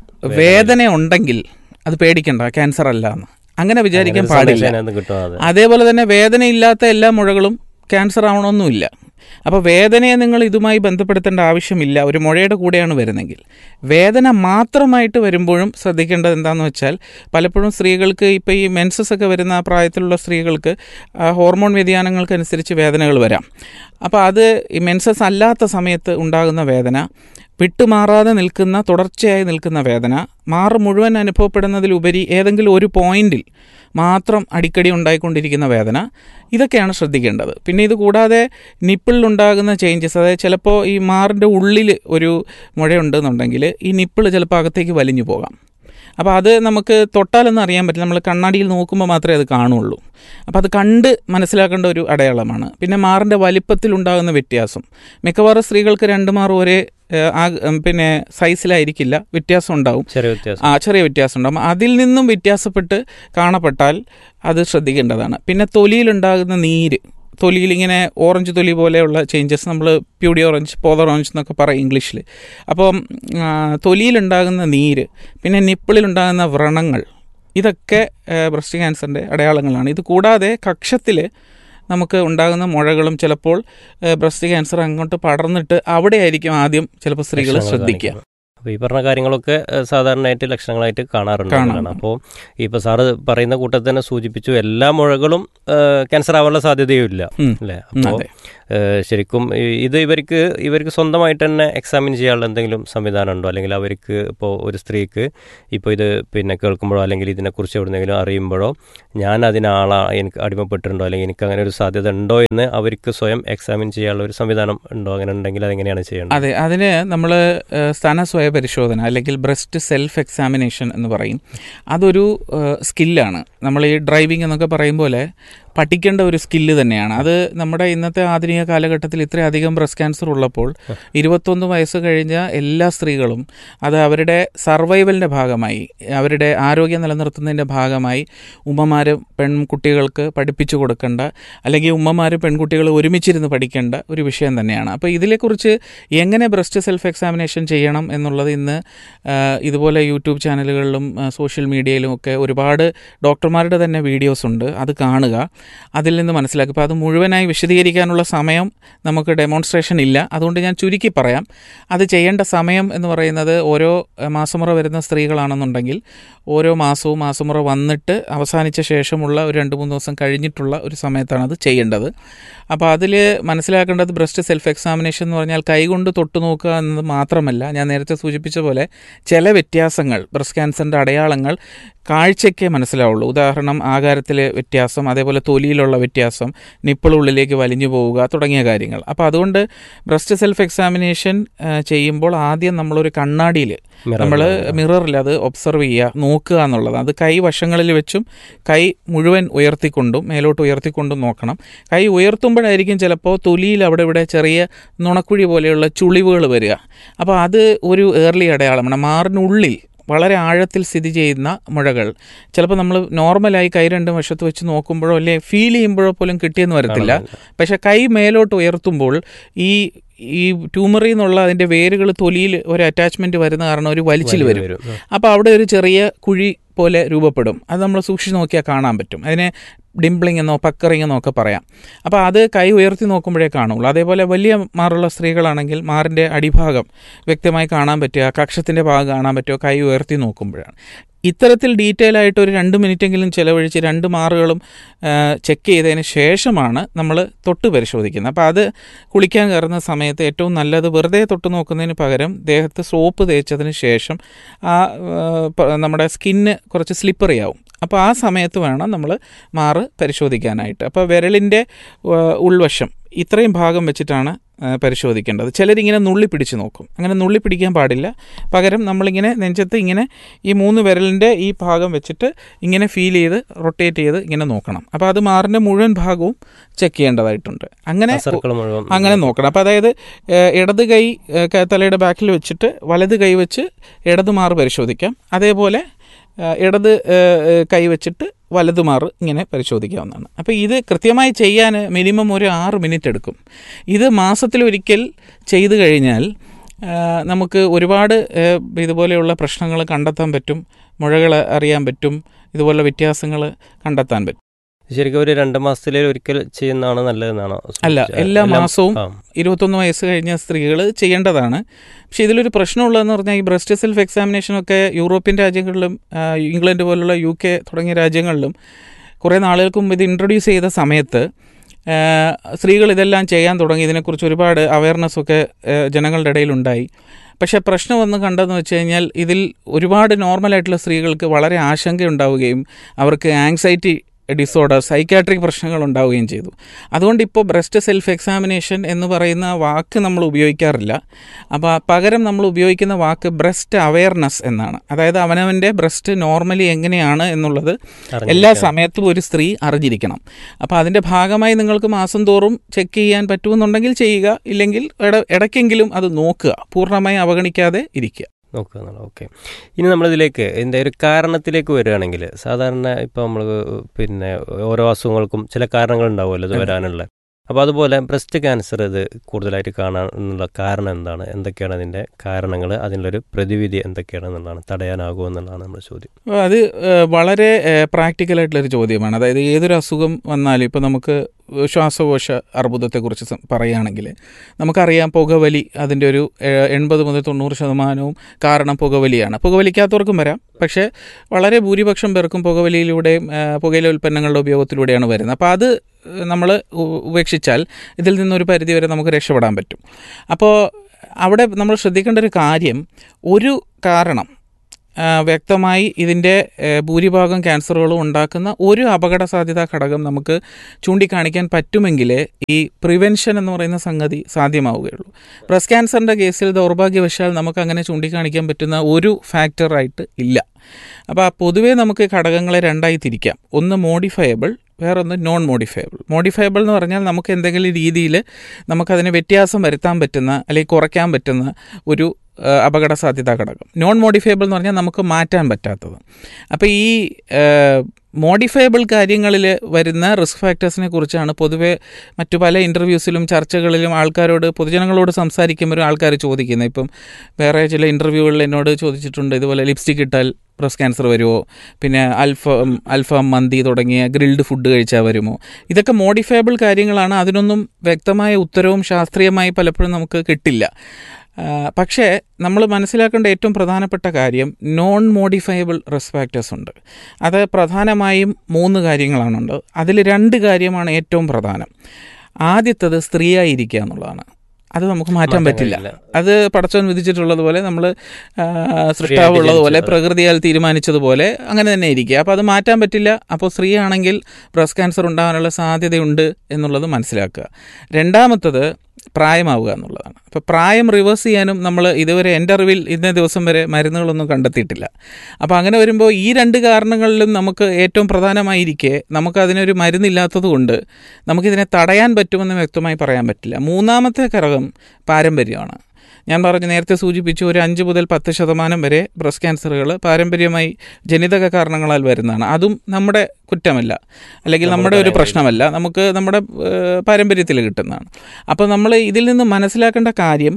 [SPEAKER 3] വേദന ഉണ്ടെങ്കിൽ അത് പേടിക്കണ്ട ക്യാൻസർ അല്ല എന്ന് അങ്ങനെ വിചാരിക്കാൻ പാടില്ല
[SPEAKER 2] കിട്ടും അതെ
[SPEAKER 3] അതേപോലെ തന്നെ വേദനയില്ലാത്ത എല്ലാ മുഴകളും ക്യാൻസർ ആവണമെന്നുമില്ല അപ്പോൾ വേദനയെ നിങ്ങൾ ഇതുമായി ബന്ധപ്പെടുത്തേണ്ട ആവശ്യമില്ല ഒരു മുഴയുടെ കൂടെയാണ് വരുന്നെങ്കിൽ വേദന മാത്രമായിട്ട് വരുമ്പോഴും ശ്രദ്ധിക്കേണ്ടത് എന്താണെന്ന് വെച്ചാൽ പലപ്പോഴും സ്ത്രീകൾക്ക് ഇപ്പോൾ ഈ മെൻസസ് ഒക്കെ വരുന്ന ആ പ്രായത്തിലുള്ള സ്ത്രീകൾക്ക് ആ, ഹോർമോൺ വ്യതിയാനങ്ങൾക്കനുസരിച്ച് വേദനകൾ വരാം അപ്പോൾ അത് ഈ മെൻസസ് അല്ലാത്ത സമയത്ത് ഉണ്ടാകുന്ന വേദന വിട്ടുമാറാതെ നിൽക്കുന്ന തുടർച്ചയായി നിൽക്കുന്ന വേദന മാറ് മുഴുവൻ അനുഭവപ്പെടുന്നതിലുപരി ഏതെങ്കിലും ഒരു പോയിന്റിൽ മാത്രം അടിക്കടി ഉണ്ടായിക്കൊണ്ടിരിക്കുന്ന വേദന ഇതൊക്കെയാണ് ശ്രദ്ധിക്കേണ്ടത് പിന്നെ ഇത് കൂടാതെ നിപ്പിളിലുണ്ടാകുന്ന ചേഞ്ചസ് അതായത് ചിലപ്പോൾ ഈ മാറിൻ്റെ ഉള്ളിൽ ഒരു മുഴയുണ്ടെന്നുണ്ടെങ്കിൽ ഈ നിപ്പിൾ ചിലപ്പോൾ അകത്തേക്ക് വലിഞ്ഞു പോകാം അപ്പോൾ അത് നമുക്ക് തൊട്ടാലൊന്നും അറിയാൻ പറ്റില്ല നമ്മൾ കണ്ണാടിയിൽ നോക്കുമ്പോൾ മാത്രമേ അത് കാണുള്ളൂ അപ്പോൾ അത് കണ്ട് മനസ്സിലാക്കേണ്ട ഒരു അടയാളമാണ് പിന്നെ മാറിൻ്റെ വലിപ്പത്തിലുണ്ടാകുന്ന വ്യത്യാസം മിക്കവാറും സ്ത്രീകൾക്ക് രണ്ട് മാറും ഒരേ ഏഹ്, ആ ഉം, പിന്നെ സൈസിലായിരിക്കില്ല വ്യത്യാസം ഉണ്ടാവും
[SPEAKER 2] ചെറിയ വ്യത്യാസം
[SPEAKER 3] ആ ചെറിയ വ്യത്യാസം ഉണ്ടാകും അതിൽ നിന്നും വ്യത്യാസപ്പെട്ട് കാണപ്പെട്ടാൽ അത് ശ്രദ്ധിക്കേണ്ടതാണ് പിന്നെ തൊലിയിലുണ്ടാകുന്ന നീര് തൊലിയിൽ ഇങ്ങനെ ഓറഞ്ച് തൊലി പോലെയുള്ള ചേഞ്ചസ് നമ്മൾ പ്യൂഡി ഓറഞ്ച് പോതർ ഓറഞ്ച് എന്നൊക്കെ പറയും ഇംഗ്ലീഷിൽ അപ്പം ആ, തൊലിയിലുണ്ടാകുന്ന നീര് പിന്നെ നിപ്പിളിലുണ്ടാകുന്ന വ്രണങ്ങൾ ഇതൊക്കെ ബ്രസ്റ്റ് ക്യാൻസറിൻ്റെ അടയാളങ്ങളാണ് ഇത് കൂടാതെ കക്ഷത്തിൽ നമുക്ക് ഉണ്ടാകുന്ന മുഴകളും ചിലപ്പോൾ ബ്രസ്റ്റ് ക്യാൻസർ അങ്ങോട്ട് പടർന്നിട്ട് അവിടെയായിരിക്കും ആദ്യം ചിലപ്പോൾ സ്ത്രീകൾ
[SPEAKER 2] ലക്ഷണങ്ങൾ
[SPEAKER 3] ശ്രദ്ധിക്കുക
[SPEAKER 2] കാണിക്കുന്നത്. അപ്പോൾ ഈ പറഞ്ഞ കാര്യങ്ങളൊക്കെ ഏഹ്, സാധാരണയായിട്ട് ലക്ഷണങ്ങളായിട്ട് കാണാറുണ്ട്
[SPEAKER 3] കാണാം.
[SPEAKER 2] എന്നാണ്. അപ്പോൾ ഇപ്പോൾ സാറ് പറയുന്ന കൂട്ടത്തിൽ തന്നെ സൂചിപ്പിച്ചു എല്ലാ മുഴകളും ഏഹ്, ക്യാൻസർ ആവാനുള്ള സാധ്യതയും ഇല്ല
[SPEAKER 3] ഉം.
[SPEAKER 2] അല്ലേ
[SPEAKER 3] ഉം,
[SPEAKER 2] അപ്പോൾ
[SPEAKER 3] അതെ
[SPEAKER 2] ഏഹ്, ശരിക്കും ഈ- ഇത് ഇവർക്ക് ഇവർക്ക് സ്വന്തമായിട്ട് തന്നെ എക്സാമിൻ ചെയ്യാനുള്ള എന്തെങ്കിലും സംവിധാനം ഉണ്ടോ അല്ലെങ്കിൽ അവർക്ക് ഇപ്പോൾ ഒരു സ്ത്രീക്ക് ഇപ്പോൾ ഇത് പിന്നെ കേൾക്കുമ്പോഴോ അല്ലെങ്കിൽ ഇതിനെക്കുറിച്ച് എവിടെന്നെങ്കിലും അറിയുമ്പോഴോ ഞാൻ അതിനാളാ എനിക്ക് അടിമപ്പെട്ടിട്ടുണ്ടോ അല്ലെങ്കിൽ എനിക്ക് അങ്ങനെ ഒരു സാധ്യത ഉണ്ടോ എന്ന് അവർക്ക് സ്വയം എക്സാമിൻ ചെയ്യാനുള്ള ഒരു സംവിധാനം ഉണ്ടോ അങ്ങനെ ഉണ്ടെങ്കിൽ അതെങ്ങനെയാണ് ചെയ്യേണ്ടത്
[SPEAKER 3] അതെ അതിന് നമ്മൾ സ്ഥാന സ്വയ പരിശോധന അല്ലെങ്കിൽ ബ്രസ്റ്റ് സെൽഫ് എക്സാമിനേഷൻ എന്ന് പറയും അതൊരു സ്കില്ലാണ് നമ്മൾ ഈ ഡ്രൈവിംഗ് എന്നൊക്കെ പറയും പോലെ പഠിക്കേണ്ട ഒരു സ്കില്ല് തന്നെയാണ് അത് നമ്മുടെ ഇന്നത്തെ ആധുനിക കാലഘട്ടത്തിൽ ഇത്രയധികം ബ്രസ്റ്റ് ക്യാൻസർ ഉള്ളപ്പോൾ ഇരുപത്തൊന്ന് വയസ്സ് കഴിഞ്ഞ എല്ലാ സ്ത്രീകളും അത് അവരുടെ സർവൈവലിൻ്റെ ഭാഗമായി അവരുടെ ആരോഗ്യം നിലനിർത്തുന്നതിൻ്റെ ഭാഗമായി ഉമ്മമാർ പെൺകുട്ടികൾക്ക് പഠിപ്പിച്ചു കൊടുക്കേണ്ട അല്ലെങ്കിൽ ഉമ്മമാർ പെൺകുട്ടികൾ ഒരുമിച്ചിരുന്ന് പഠിക്കേണ്ട ഒരു വിഷയം തന്നെയാണ് അപ്പോൾ ഇതിനെക്കുറിച്ച് എങ്ങനെ ബ്രസ്റ്റ് സെൽഫ് എക്സാമിനേഷൻ ചെയ്യണം എന്നുള്ളത് ഇന്ന് ആ, ഇതുപോലെ യൂട്യൂബ് ചാനലുകളിലും ആ, സോഷ്യൽ മീഡിയയിലും ഒക്കെ ഒരുപാട് ഡോക്ടർമാരുടെ തന്നെ വീഡിയോസ് ഉണ്ട് അത് കാണുക അതിൽ നിന്ന് മനസ്സിലാക്കുക അപ്പോൾ അത് മുഴുവനായി വിശദീകരിക്കാനുള്ള സമയം നമുക്ക് ഡെമോൺസ്ട്രേഷൻ ഇല്ല അതുകൊണ്ട് ഞാൻ ചുരുക്കി പറയാം അത് ചെയ്യേണ്ട സമയം എന്ന് പറയുന്നത് ഓരോ ആ, മാസമുറ വരുന്ന സ്ത്രീകളാണെന്നുണ്ടെങ്കിൽ ഓരോ മാസവും മാസമുറ വന്നിട്ട് അവസാനിച്ച ശേഷമുള്ള ഒരു രണ്ട് മൂന്ന് ദിവസം കഴിഞ്ഞിട്ടുള്ള ഒരു സമയത്താണ് അത് ചെയ്യേണ്ടത് അപ്പോൾ അതിൽ മനസ്സിലാക്കേണ്ടത് ബ്രസ്റ്റ് സെൽഫ് എക്സാമിനേഷൻ എന്ന് പറഞ്ഞാൽ കൈകൊണ്ട് തൊട്ടു നോക്കുക എന്നത് മാത്രമല്ല ഞാൻ നേരത്തെ സൂചിപ്പിച്ച പോലെ ചില വ്യത്യാസങ്ങൾ ബ്രസ്റ്റ് ക്യാൻസറിൻ്റെ അടയാളങ്ങൾ കാഴ്ചയ്ക്കേ മനസ്സിലാവുള്ളൂ ഉദാഹരണം ആകാരത്തിലെ വ്യത്യാസം അതേപോലെ തൊലിയിലുള്ള വ്യത്യാസം നിപ്പിളുള്ളിലേക്ക് വലിഞ്ഞു പോവുക തുടങ്ങിയ കാര്യങ്ങൾ അപ്പോൾ അതുകൊണ്ട് ബ്രസ്റ്റ് സെൽഫ് എക്സാമിനേഷൻ ചെയ്യുമ്പോൾ ആദ്യം നമ്മളൊരു കണ്ണാടിയിൽ
[SPEAKER 2] Mirror
[SPEAKER 3] നമ്മൾ
[SPEAKER 2] ല്.
[SPEAKER 3] മിററിൽ അത് ഒബ്സർവ് ചെയ്യുക നോക്കുക എന്നുള്ളത് അത് കൈ വശങ്ങളിൽ വെച്ചും കൈ മുഴുവൻ ഉയർത്തിക്കൊണ്ടും മേലോട്ട് ഉയർത്തിക്കൊണ്ടും നോക്കണം കൈ ഉയർത്തുമ്പോഴായിരിക്കും ചിലപ്പോൾ തൊലിയിൽ അവിടെ ഇവിടെ ചെറിയ നുണക്കുഴി പോലെയുള്ള ചുളിവുകൾ വരിക അപ്പോൾ അത് ഒരു ഏർലി അടയാളമാണ് മാറിനുള്ളിൽ വളരെ ആഴത്തിൽ സ്ഥിതി ചെയ്യുന്ന മുഴകൾ ചിലപ്പോൾ നമ്മൾ നോർമലായി കൈ രണ്ടും വശത്ത് വെച്ച് നോക്കുമ്പോഴോ അല്ലെ ഫീൽ ചെയ്യുമ്പോഴോ പോലും കിട്ടിയെന്ന് വരത്തില്ല പക്ഷെ കൈ മേലോട്ട് ഉയർത്തുമ്പോൾ ഈ ഈ ട്യൂമറിൽ നിന്നുള്ള അതിൻ്റെ വേരുകൾ തൊലിയിൽ ഒരു അറ്റാച്ച്മെന്റ് വരുന്ന കാരണം ഒരു വലിച്ചിൽ വരും
[SPEAKER 2] വരും.
[SPEAKER 3] അപ്പോൾ അവിടെ ഒരു ചെറിയ കുഴി പോലെ രൂപപ്പെടും അത് നമ്മൾ സൂക്ഷിച്ച് നോക്കിയാൽ കാണാൻ പറ്റും അതിനെ ഡിംപ്ലിംഗ് എന്നോ പക്കറിംഗ് എന്നോ ഒക്കെ പറയാം അപ്പോൾ അത് കൈ ഉയർത്തി നോക്കുമ്പോഴേ കാണുള്ളൂ അതേപോലെ വലിയ മാറുള്ള സ്ത്രീകളാണെങ്കിൽ മാറിൻ്റെ അടിഭാഗം വ്യക്തമായി കാണാൻ പറ്റുക കക്ഷത്തിൻ്റെ ഭാഗം കാണാൻ പറ്റുക കൈ ഉയർത്തി നോക്കുമ്പോഴാണ് ഇത്തരത്തിൽ ഡീറ്റെയിൽ ആയിട്ട് ഒരു രണ്ട് മിനിറ്റെങ്കിലും ചിലവഴിച്ച് രണ്ട് മാറുകളും ചെക്ക് ചെയ്തതിന് ശേഷമാണ് നമ്മൾ തൊട്ട് പരിശോധിക്കുന്നത് അപ്പോൾ അത് കുളിക്കാൻ കയറുന്ന സമയത്ത് ഏറ്റവും നല്ലത് വെറുതെ തൊട്ട് നോക്കുന്നതിന് പകരം ദേഹത്ത് സോപ്പ് തേച്ചതിന് ശേഷം ആ ആ, പ- നമ്മുടെ സ്കിന്ന് കുറച്ച് സ്ലിപ്പറി ആവും അപ്പോൾ ആ സമയത്ത് വേണം നമ്മൾ മാറ് പരിശോധിക്കാനായിട്ട് അപ്പോൾ വിരലിൻ്റെ ആ, ഉൾവശം ഇത്രയും ഭാഗം വെച്ചിട്ടാണ് ആ, പരിശോധിക്കേണ്ടത് ചിലരിങ്ങനെ നുള്ളി പിടിച്ച് നോക്കും അങ്ങനെ നുള്ളി പിടിക്കാൻ പാടില്ല പകരം നമ്മളിങ്ങനെ നെഞ്ചത്ത് ഇങ്ങനെ ഈ മൂന്ന് വിരലിൻ്റെ ഈ ഭാഗം വെച്ചിട്ട് ഇങ്ങനെ ഫീൽ ചെയ്ത് റൊട്ടേറ്റ് ചെയ്ത് ഇങ്ങനെ നോക്കണം അപ്പോൾ അത് മാറിൻ്റെ മുഴുവൻ ഭാഗവും ചെക്ക് ചെയ്യേണ്ടതായിട്ടുണ്ട് അങ്ങനെ
[SPEAKER 2] ആ സർക്കിൾ മുഴുവൻ
[SPEAKER 3] അങ്ങനെ നോക്കണം അപ്പോൾ അതായത് ഏഹ്, ഇടത് കൈ ഏഹ്, ക- തലയുടെ ബാക്കിൽ വെച്ചിട്ട് വലത് കൈ വെച്ച് ഇടത് മാറ് പരിശോധിക്കാം അതേപോലെ ഏഹ്, ഇടത് ഏഹ്, ഏഹ്, കൈ വെച്ചിട്ട് വലത് മാറ് ഇങ്ങനെ പരിശോധിക്കാവുന്നതാണ് അപ്പോൾ ഇത് കൃത്യമായി ചെയ്യാൻ മിനിമം ഒരു ആറ് മിനിറ്റ് എടുക്കും ഇത് മാസത്തിലൊരിക്കൽ ചെയ്തു കഴിഞ്ഞാൽ ഏഹ്, നമുക്ക് ഒരുപാട് ഏഹ്, ഇതുപോലെയുള്ള പ്രശ്നങ്ങൾ കണ്ടെത്താൻ പറ്റും മുഴകൾ അറിയാൻ പറ്റും ഇതുപോലുള്ള വ്യത്യാസങ്ങൾ കണ്ടെത്താൻ പറ്റും
[SPEAKER 2] ശരിക്കും ഒരു രണ്ട് മാസത്തിലെ ഒരിക്കൽ ചെയ്യുന്നതാണ് നല്ലതെന്നാണോ
[SPEAKER 3] അല്ല
[SPEAKER 2] സൂചിപ്പിച്ചത്?
[SPEAKER 3] എല്ലാ
[SPEAKER 2] എല്ലാം-
[SPEAKER 3] മാസവും
[SPEAKER 2] ആ.
[SPEAKER 3] ഇരുപത്തൊന്ന് വയസ്സ് കഴിഞ്ഞ സ്ത്രീകൾ ചെയ്യേണ്ടതാണ് പക്ഷേ ഇതിലൊരു പ്രശ്നമുള്ളതെന്ന് പറഞ്ഞാൽ ഈ ബ്രസ്റ്റ് സെൽഫ് എക്സാമിനേഷനൊക്കെ യൂറോപ്യൻ രാജ്യങ്ങളിലും ആ, ഇംഗ്ലണ്ട് പോലുള്ള യു കെ തുടങ്ങിയ രാജ്യങ്ങളിലും കുറേ നാളുകൾക്ക് മുമ്പ് ഇത് ഇൻട്രൊഡ്യൂസ് ചെയ്ത സമയത്ത് ആ, സ്ത്രീകൾ ഇതെല്ലാം ചെയ്യാൻ തുടങ്ങി ഇതിനെക്കുറിച്ച് ഒരുപാട് അവയർനെസ് ഒക്കെ ആ, ജനങ്ങളുടെ ഇടയിലുണ്ടായി പക്ഷേ പ്രശ്നം ഒന്ന് കണ്ടതെന്ന് വെച്ച് കഴിഞ്ഞാൽ ഇതിൽ ഒരുപാട് നോർമലായിട്ടുള്ള സ്ത്രീകൾക്ക് വളരെ ആശങ്കയുണ്ടാവുകയും അവർക്ക് ആങ്സൈറ്റി ഡിസോർഡർ സൈക്കാട്രിക് പ്രശ്നങ്ങൾ ഉണ്ടാവുകയും ചെയ്തു അതുകൊണ്ട് ഇപ്പോൾ ബ്രസ്റ്റ് സെൽഫ് എക്സാമിനേഷൻ എന്ന് പറയുന്ന വാക്ക് നമ്മൾ ഉപയോഗിക്കാറില്ല അപ്പോൾ പകരം നമ്മൾ ഉപയോഗിക്കുന്ന വാക്ക് ബ്രസ്റ്റ് അവയർനെസ് എന്നാണ് അതായത് അവനവൻ്റെ ബ്രസ്റ്റ് നോർമലി എങ്ങനെയാണ് എന്നുള്ളത് എല്ലാ സമയത്തും ഒരു സ്ത്രീ അറിഞ്ഞിരിക്കണം അപ്പോൾ അതിൻ്റെ ഭാഗമായി നിങ്ങൾക്ക് മാസം തോറും ചെക്ക് ചെയ്യാൻ പറ്റുമെന്നുണ്ടെങ്കിൽ ചെയ്യുക ഇല്ലെങ്കിൽ ഇട ഇടയ്ക്കെങ്കിലും അത് നോക്കുക പൂർണ്ണമായി അവഗണിക്കാതെ ഇരിക്കുക
[SPEAKER 2] നോക്കുക എന്നുള്ളത് ഓക്കെ ഇനി നമ്മളിതിലേക്ക് എന്താ ഒരു കാരണത്തിലേക്ക് വരികയാണെങ്കിൽ സാധാരണ ഇപ്പോൾ നമ്മൾ പിന്നെ ഓരോ അസുഖങ്ങൾക്കും ചില കാരണങ്ങൾ ഉണ്ടാവുമല്ലോ ഇത്
[SPEAKER 3] അതെ.
[SPEAKER 2] വരാനുള്ള അപ്പോൾ അതുപോലെ ബ്രസ്റ്റ് ക്യാൻസർ ഇത് കൂടുതലായിട്ട് കാണാനുള്ള കാരണം എന്താണ് എന്തൊക്കെയാണ് അതിൻ്റെ കാരണങ്ങൾ അതിനുള്ളൊരു പ്രതിവിധി എന്തൊക്കെയാണ് എന്നുള്ളതാണ് തടയാനാകുമോ എന്നുള്ളതാണ് നമ്മുടെ ചോദ്യം
[SPEAKER 3] അപ്പോൾ അത് ഏഹ്, വളരെ പ്രാക്ടിക്കലായിട്ടുള്ളൊരു ചോദ്യമാണ് അതായത് ഏതൊരു അസുഖം വന്നാലും ഇപ്പോൾ നമുക്ക് ശ്വാസകോശ അർബുദത്തെക്കുറിച്ച് സം- പറയുകയാണെങ്കിൽ നമുക്കറിയാം പുകവലി അതിൻ്റെ ഒരു ഏഹ്, എൺപത് മുതൽ തൊണ്ണൂറ് ശതമാനവും കാരണം പുകവലിയാണ് പുകവലിക്കാത്തവർക്കും വരാം പക്ഷേ വളരെ ഭൂരിപക്ഷം പേർക്കും പുകവലിയിലൂടെയും ഏഹ്, പുകയില ഉൽപ്പന്നങ്ങളുടെ ഉപയോഗത്തിലൂടെയാണ് വരുന്നത് അപ്പോൾ അത് നമ്മൾ ഉപേക്ഷിച്ചാൽ ഇതിൽ നിന്നൊരു പരിധിവരെ നമുക്ക് രക്ഷപ്പെടാൻ പറ്റും അപ്പോൾ അവിടെ നമ്മൾ ശ്രദ്ധിക്കേണ്ട ഒരു കാര്യം ഒരു കാരണം ആ, വ്യക്തമായി ഇതിൻ്റെ ഏ, ഭൂരിഭാഗം ക്യാൻസറുകളും ഉണ്ടാക്കുന്ന ഒരു അപകട സാധ്യതാ ഘടകം നമുക്ക് ചൂണ്ടിക്കാണിക്കാൻ പറ്റുമെങ്കിൽ ഈ പ്രിവെൻഷൻ എന്ന് പറയുന്ന സംഗതി സാധ്യമാവുകയുള്ളൂ ബ്രസ്റ്റ് ക്യാൻസറിൻ്റെ കേസിൽ ദൗർഭാഗ്യവശാൽ നമുക്ക് അങ്ങനെ ചൂണ്ടിക്കാണിക്കാൻ പറ്റുന്ന ഒരു ഫാക്ടറായിട്ട് ഇല്ല അപ്പോൾ പൊതുവേ നമുക്ക് ഘടകങ്ങളെ രണ്ടായി തിരിക്കാം ഒന്ന് മോഡിഫയബിൾ വേറൊന്ന് നോൺ മോഡിഫയബിൾ മോഡിഫയബിൾ എന്ന് പറഞ്ഞാൽ നമുക്ക് എന്തെങ്കിലും രീതിയിൽ നമുക്കതിന് വ്യത്യാസം വരുത്താൻ പറ്റുന്ന അല്ലെങ്കിൽ കുറയ്ക്കാൻ പറ്റുന്ന ഒരു ആ, അപകട സാധ്യതാ ഘടകം നോൺ മോഡിഫയബിൾ എന്ന് പറഞ്ഞാൽ നമുക്ക് മാറ്റാൻ പറ്റാത്തത് അപ്പോൾ ഈ മോഡിഫയബിൾ കാര്യങ്ങളിൽ വരുന്ന റിസ്ക് ഫാക്ടേഴ്സിനെ കുറിച്ചാണ് പൊതുവെ മറ്റു പല ഇൻ്റർവ്യൂസിലും ചർച്ചകളിലും ആൾക്കാരോട് പൊതുജനങ്ങളോട് സംസാരിക്കുമ്പോഴും ആൾക്കാർ ചോദിക്കുന്നത് ഇപ്പം വേറെ ചില ഇൻ്റർവ്യൂകളിൽ എന്നോട് ചോദിച്ചിട്ടുണ്ട് ഇതുപോലെ ലിപ്സ്റ്റിക് ഇട്ടാൽ ബ്രസ്റ്റ് ക്യാൻസർ വരുമോ പിന്നെ അൽഫ അൽഫാം മന്തി തുടങ്ങിയ ഗ്രിൽഡ് ഫുഡ് കഴിച്ചാൽ വരുമോ ഇതൊക്കെ മോഡിഫയബിൾ കാര്യങ്ങളാണ് അതിനൊന്നും വ്യക്തമായ ഉത്തരവും ശാസ്ത്രീയമായി പലപ്പോഴും നമുക്ക് കിട്ടില്ല ആ, പക്ഷേ നമ്മൾ മനസ്സിലാക്കേണ്ട ഏറ്റവും പ്രധാനപ്പെട്ട കാര്യം നോൺ മോഡിഫയബിൾ റിസ്ക് ഫാക്ടേഴ്സ് ഉണ്ട് അത് പ്രധാനമായും മൂന്ന് കാര്യങ്ങളാണുണ്ട് അതിൽ രണ്ട് കാര്യമാണ് ഏറ്റവും പ്രധാനം ആദ്യത്തത് സ്ത്രീയായിരിക്കുക എന്നുള്ളതാണ് അത് നമുക്ക് മാറ്റാൻ
[SPEAKER 2] മാറ്റാൻ
[SPEAKER 3] പറ്റില്ല
[SPEAKER 2] കഴിയില്ല.
[SPEAKER 3] അത് പടച്ചവൻ വിധിച്ചിട്ടുള്ളതുപോലെ നമ്മൾ സൃഷ്ടാവ് ഉള്ളതുപോലെ
[SPEAKER 2] ജനിച്ചത്.
[SPEAKER 3] പ്രകൃതിയാൽ തീരുമാനിച്ചതുപോലെ അങ്ങനെ തന്നെ ഇരിക്കുക അപ്പോൾ അത് മാറ്റാൻ പറ്റില്ല അപ്പോൾ സ്ത്രീ ആണെങ്കിൽ ബ്രസ്റ്റ് ക്യാൻസർ ഉണ്ടാകാനുള്ള സാധ്യതയുണ്ട് എന്നുള്ളത് മനസ്സിലാക്കുക രണ്ടാമത്തത് പ്രായമാവുക എന്നുള്ളതാണ് അപ്പോൾ പ്രായം റിവേഴ്സ് ചെയ്യാനും നമ്മൾ ഇതുവരെ എൻ്റെ അറിവിൽ ഇന്നേ ദിവസം വരെ മരുന്നുകളൊന്നും കണ്ടെത്തിയിട്ടില്ല അപ്പോൾ അങ്ങനെ വരുമ്പോൾ ഈ രണ്ട് കാരണങ്ങളിലും നമുക്ക് ഏറ്റവും പ്രധാനമായിരിക്കെ നമുക്കതിനൊരു മരുന്നില്ലാത്തത് കൊണ്ട് നമുക്കിതിനെ തടയാൻ പറ്റുമെന്ന് വ്യക്തമായി പറയാൻ പറ്റില്ല മൂന്നാമത്തെ ഘടകം പാരമ്പര്യമാണ് ഞാൻ പറഞ്ഞു നേരത്തെ സൂചിപ്പിച്ചു ഒരു അഞ്ച് മുതൽ പത്ത് ശതമാനം വരെ ബ്രസ്റ്റ് ക്യാൻസറുകൾ പാരമ്പര്യമായി ജനിതക കാരണങ്ങളാൽ വരുന്നതാണ് അതും നമ്മുടെ കുറ്റമല്ല അല്ലെങ്കിൽ നമ്മുടെ ഒരു പ്രശ്നമല്ല നമുക്ക് നമ്മുടെ ഏഹ്, പാരമ്പര്യത്തിൽ കിട്ടുന്നതാണ് അപ്പോൾ നമ്മൾ ഇതിൽ നിന്ന് മനസ്സിലാക്കേണ്ട കാര്യം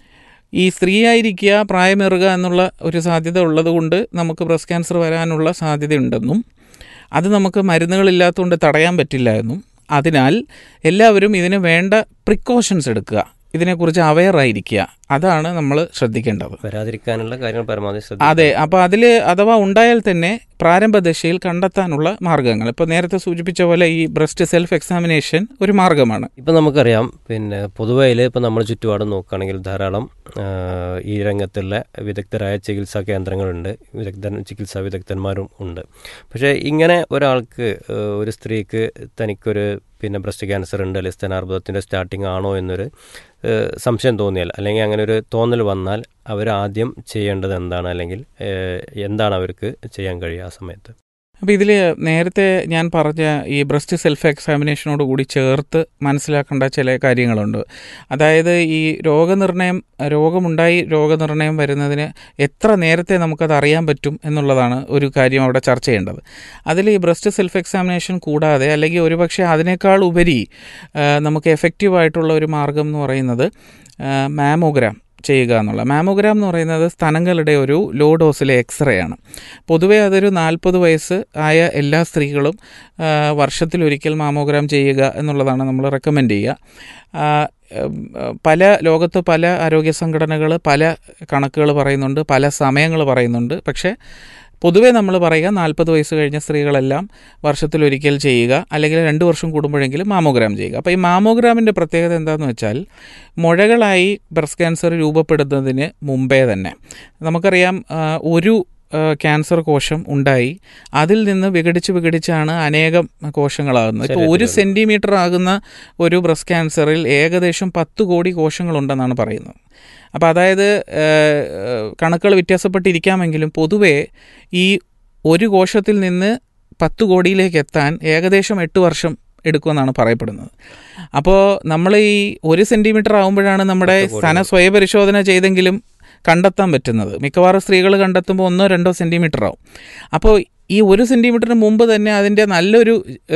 [SPEAKER 3] ഈ സ്ത്രീയായിരിക്കുക പ്രായമേറുക എന്നുള്ള ഒരു സാധ്യത ഉള്ളതുകൊണ്ട് നമുക്ക് ബ്രസ്റ്റ് ക്യാൻസർ വരാനുള്ള സാധ്യതയുണ്ടെന്നും അത് നമുക്ക് മരുന്നുകളില്ലാത്തതുകൊണ്ട് തടയാൻ പറ്റില്ല എന്നും അതിനാൽ എല്ലാവരും ഇതിന് വേണ്ട പ്രിക്കോഷൻസ് എടുക്കുക ഇതിനെക്കുറിച്ച് അവെയർ ആയിരിക്കുക അതാണ് നമ്മൾ ശ്രദ്ധിക്കേണ്ടത്
[SPEAKER 2] വരാതിരിക്കാനുള്ള കാര്യങ്ങൾ പരമാവധി ശ്രദ്ധിക്കുക
[SPEAKER 3] അതെ അപ്പോൾ അതിൽ അഥവാ ഉണ്ടായാൽ തന്നെ പ്രാരംഭ ദശയിൽ കണ്ടെത്താനുള്ള മാർഗ്ഗങ്ങൾ ഇപ്പോൾ നേരത്തെ സൂചിപ്പിച്ച പോലെ ഈ ബ്രസ്റ്റ് സെൽഫ് എക്സാമിനേഷൻ ഒരു മാർഗ്ഗമാണ്
[SPEAKER 2] ഇപ്പം നമുക്കറിയാം പിന്നെ പൊതുവയിൽ ഇപ്പം നമ്മൾ ചുറ്റുപാടും നോക്കുകയാണെങ്കിൽ ധാരാളം ആ, ഈ രംഗത്തുള്ള വിദഗ്ധരായ ചികിത്സാ കേന്ദ്രങ്ങളുണ്ട് വിദഗ്ധ ചികിത്സാ വിദഗ്ധന്മാരും ഉണ്ട് പക്ഷേ ഇങ്ങനെ ഒരാൾക്ക് ആ, ഒരു സ്ത്രീക്ക് തനിക്കൊരു പിന്നെ ബ്രസ്റ്റ് ക്യാൻസർ ഉണ്ട് അല്ലെങ്കിൽ സ്തനാർബുദത്തിൻ്റെ സ്റ്റാർട്ടിംഗ് ആണോ എന്നൊരു ആ, സംശയം തോന്നിയാൽ അല്ലെങ്കിൽ അങ്ങനെ ഒരു തോന്നൽ വന്നാൽ അവർ ആദ്യം ചെയ്യേണ്ടത് എന്താണ് അല്ലെങ്കിൽ ആ, എന്താണ് അവർക്ക് ചെയ്യാൻ കഴിയുക ആ സമയത്ത്
[SPEAKER 3] അപ്പോൾ ഇതിൽ നേരത്തെ ഞാൻ പറഞ്ഞ ഈ ബ്രസ്റ്റ് സെൽഫ് എക്സാമിനേഷനോട് കൂടി ചേർത്ത് മനസ്സിലാക്കേണ്ട ചില കാര്യങ്ങളുണ്ട് അതായത് ഈ രോഗനിർണയം രോഗമുണ്ടായി രോഗനിർണയം വരുന്നതിന് എത്ര നേരത്തെ നമുക്കത് അറിയാൻ പറ്റും എന്നുള്ളതാണ് ഒരു കാര്യം അവിടെ ചർച്ച ചെയ്യേണ്ടത് അതിൽ ഈ ബ്രസ്റ്റ് സെൽഫ് എക്സാമിനേഷൻ കൂടാതെ അല്ലെങ്കിൽ ഒരുപക്ഷെ അതിനേക്കാൾ ഉപരി ആ, നമുക്ക് എഫക്റ്റീവായിട്ടുള്ള ഒരു മാർഗം എന്ന് പറയുന്നത് മാമോഗ്രാം ചെയ്യുക എന്നുള്ള മാമോഗ്രാം എന്ന് പറയുന്നത് സ്തനങ്ങളുടെ ഒരു ലോ ഡോസിലെ എക്സ്റേ ആണ് പൊതുവേ അതൊരു നാൽപ്പത് വയസ്സ് ആയ എല്ലാ സ്ത്രീകളും ആ, വർഷത്തിലൊരിക്കൽ മാമോഗ്രാം ചെയ്യുക എന്നുള്ളതാണ് നമ്മൾ റെക്കമെൻഡ് ചെയ്യുക ആ, ഉം, പല ലോകത്ത് പല ആരോഗ്യ സംഘടനകൾ പല കണക്കുകൾ പറയുന്നുണ്ട് പല സമയങ്ങൾ പറയുന്നുണ്ട് പക്ഷേ പൊതുവേ നമ്മൾ പറയുക നാൽപ്പത് വയസ്സ് കഴിഞ്ഞ സ്ത്രീകളെല്ലാം വർഷത്തിലൊരിക്കൽ ചെയ്യുക അല്ലെങ്കിൽ രണ്ട് വർഷം കൂടുമ്പോഴെങ്കിലും മാമോഗ്രാം ചെയ്യുക അപ്പോൾ ഈ മാമോഗ്രാമിൻ്റെ പ്രത്യേകത എന്താണെന്ന് വെച്ചാൽ മുഴകളായി ബ്രസ്റ്റ് ക്യാൻസർ രൂപപ്പെടുന്നതിന് മുമ്പേ തന്നെ നമുക്കറിയാം ആ, ഒരു ആ, ക്യാൻസർ കോശം ഉണ്ടായി അതിൽ നിന്ന് വിഘടിച്ച് വിഘടിച്ചാണ് അനേകം കോശങ്ങളാകുന്നത് ഇപ്പോൾ ഒരു
[SPEAKER 2] ശരീരത്തിൽ.
[SPEAKER 3] സെൻറ്റിമീറ്റർ ആകുന്ന ഒരു ബ്രസ്റ്റ് ക്യാൻസറിൽ ഏകദേശം പത്ത് കോടി കോശങ്ങളുണ്ടെന്നാണ് പറയുന്നത് അപ്പോൾ അതായത് ഏഹ്, കണക്കുകൾ വ്യത്യാസപ്പെട്ടിരിക്കാമെങ്കിലും പൊതുവേ ഈ ഒരു കോശത്തിൽ നിന്ന് പത്ത് കോടിയിലേക്ക് എത്താൻ ഏകദേശം എട്ട് വർഷം എടുക്കുമെന്നാണ് പറയപ്പെടുന്നത് അപ്പോൾ നമ്മൾ ഈ ഒരു സെൻറ്റിമീറ്റർ ആകുമ്പോഴാണ് നമ്മുടെ
[SPEAKER 2] പത്ത് കോടി.
[SPEAKER 3] സ്തന സ്വയപരിശോധന ചെയ്തെങ്കിലും കണ്ടെത്താൻ പറ്റുന്നത് മിക്കവാറും സ്ത്രീകൾ കണ്ടെത്തുമ്പോൾ ഒന്നോ രണ്ടോ സെൻറ്റിമീറ്റർ ആവും അപ്പോൾ ഈ ഒരു സെൻറ്റിമീറ്ററിന് മുമ്പ് തന്നെ അതിൻ്റെ നല്ലൊരു ഏഹ്,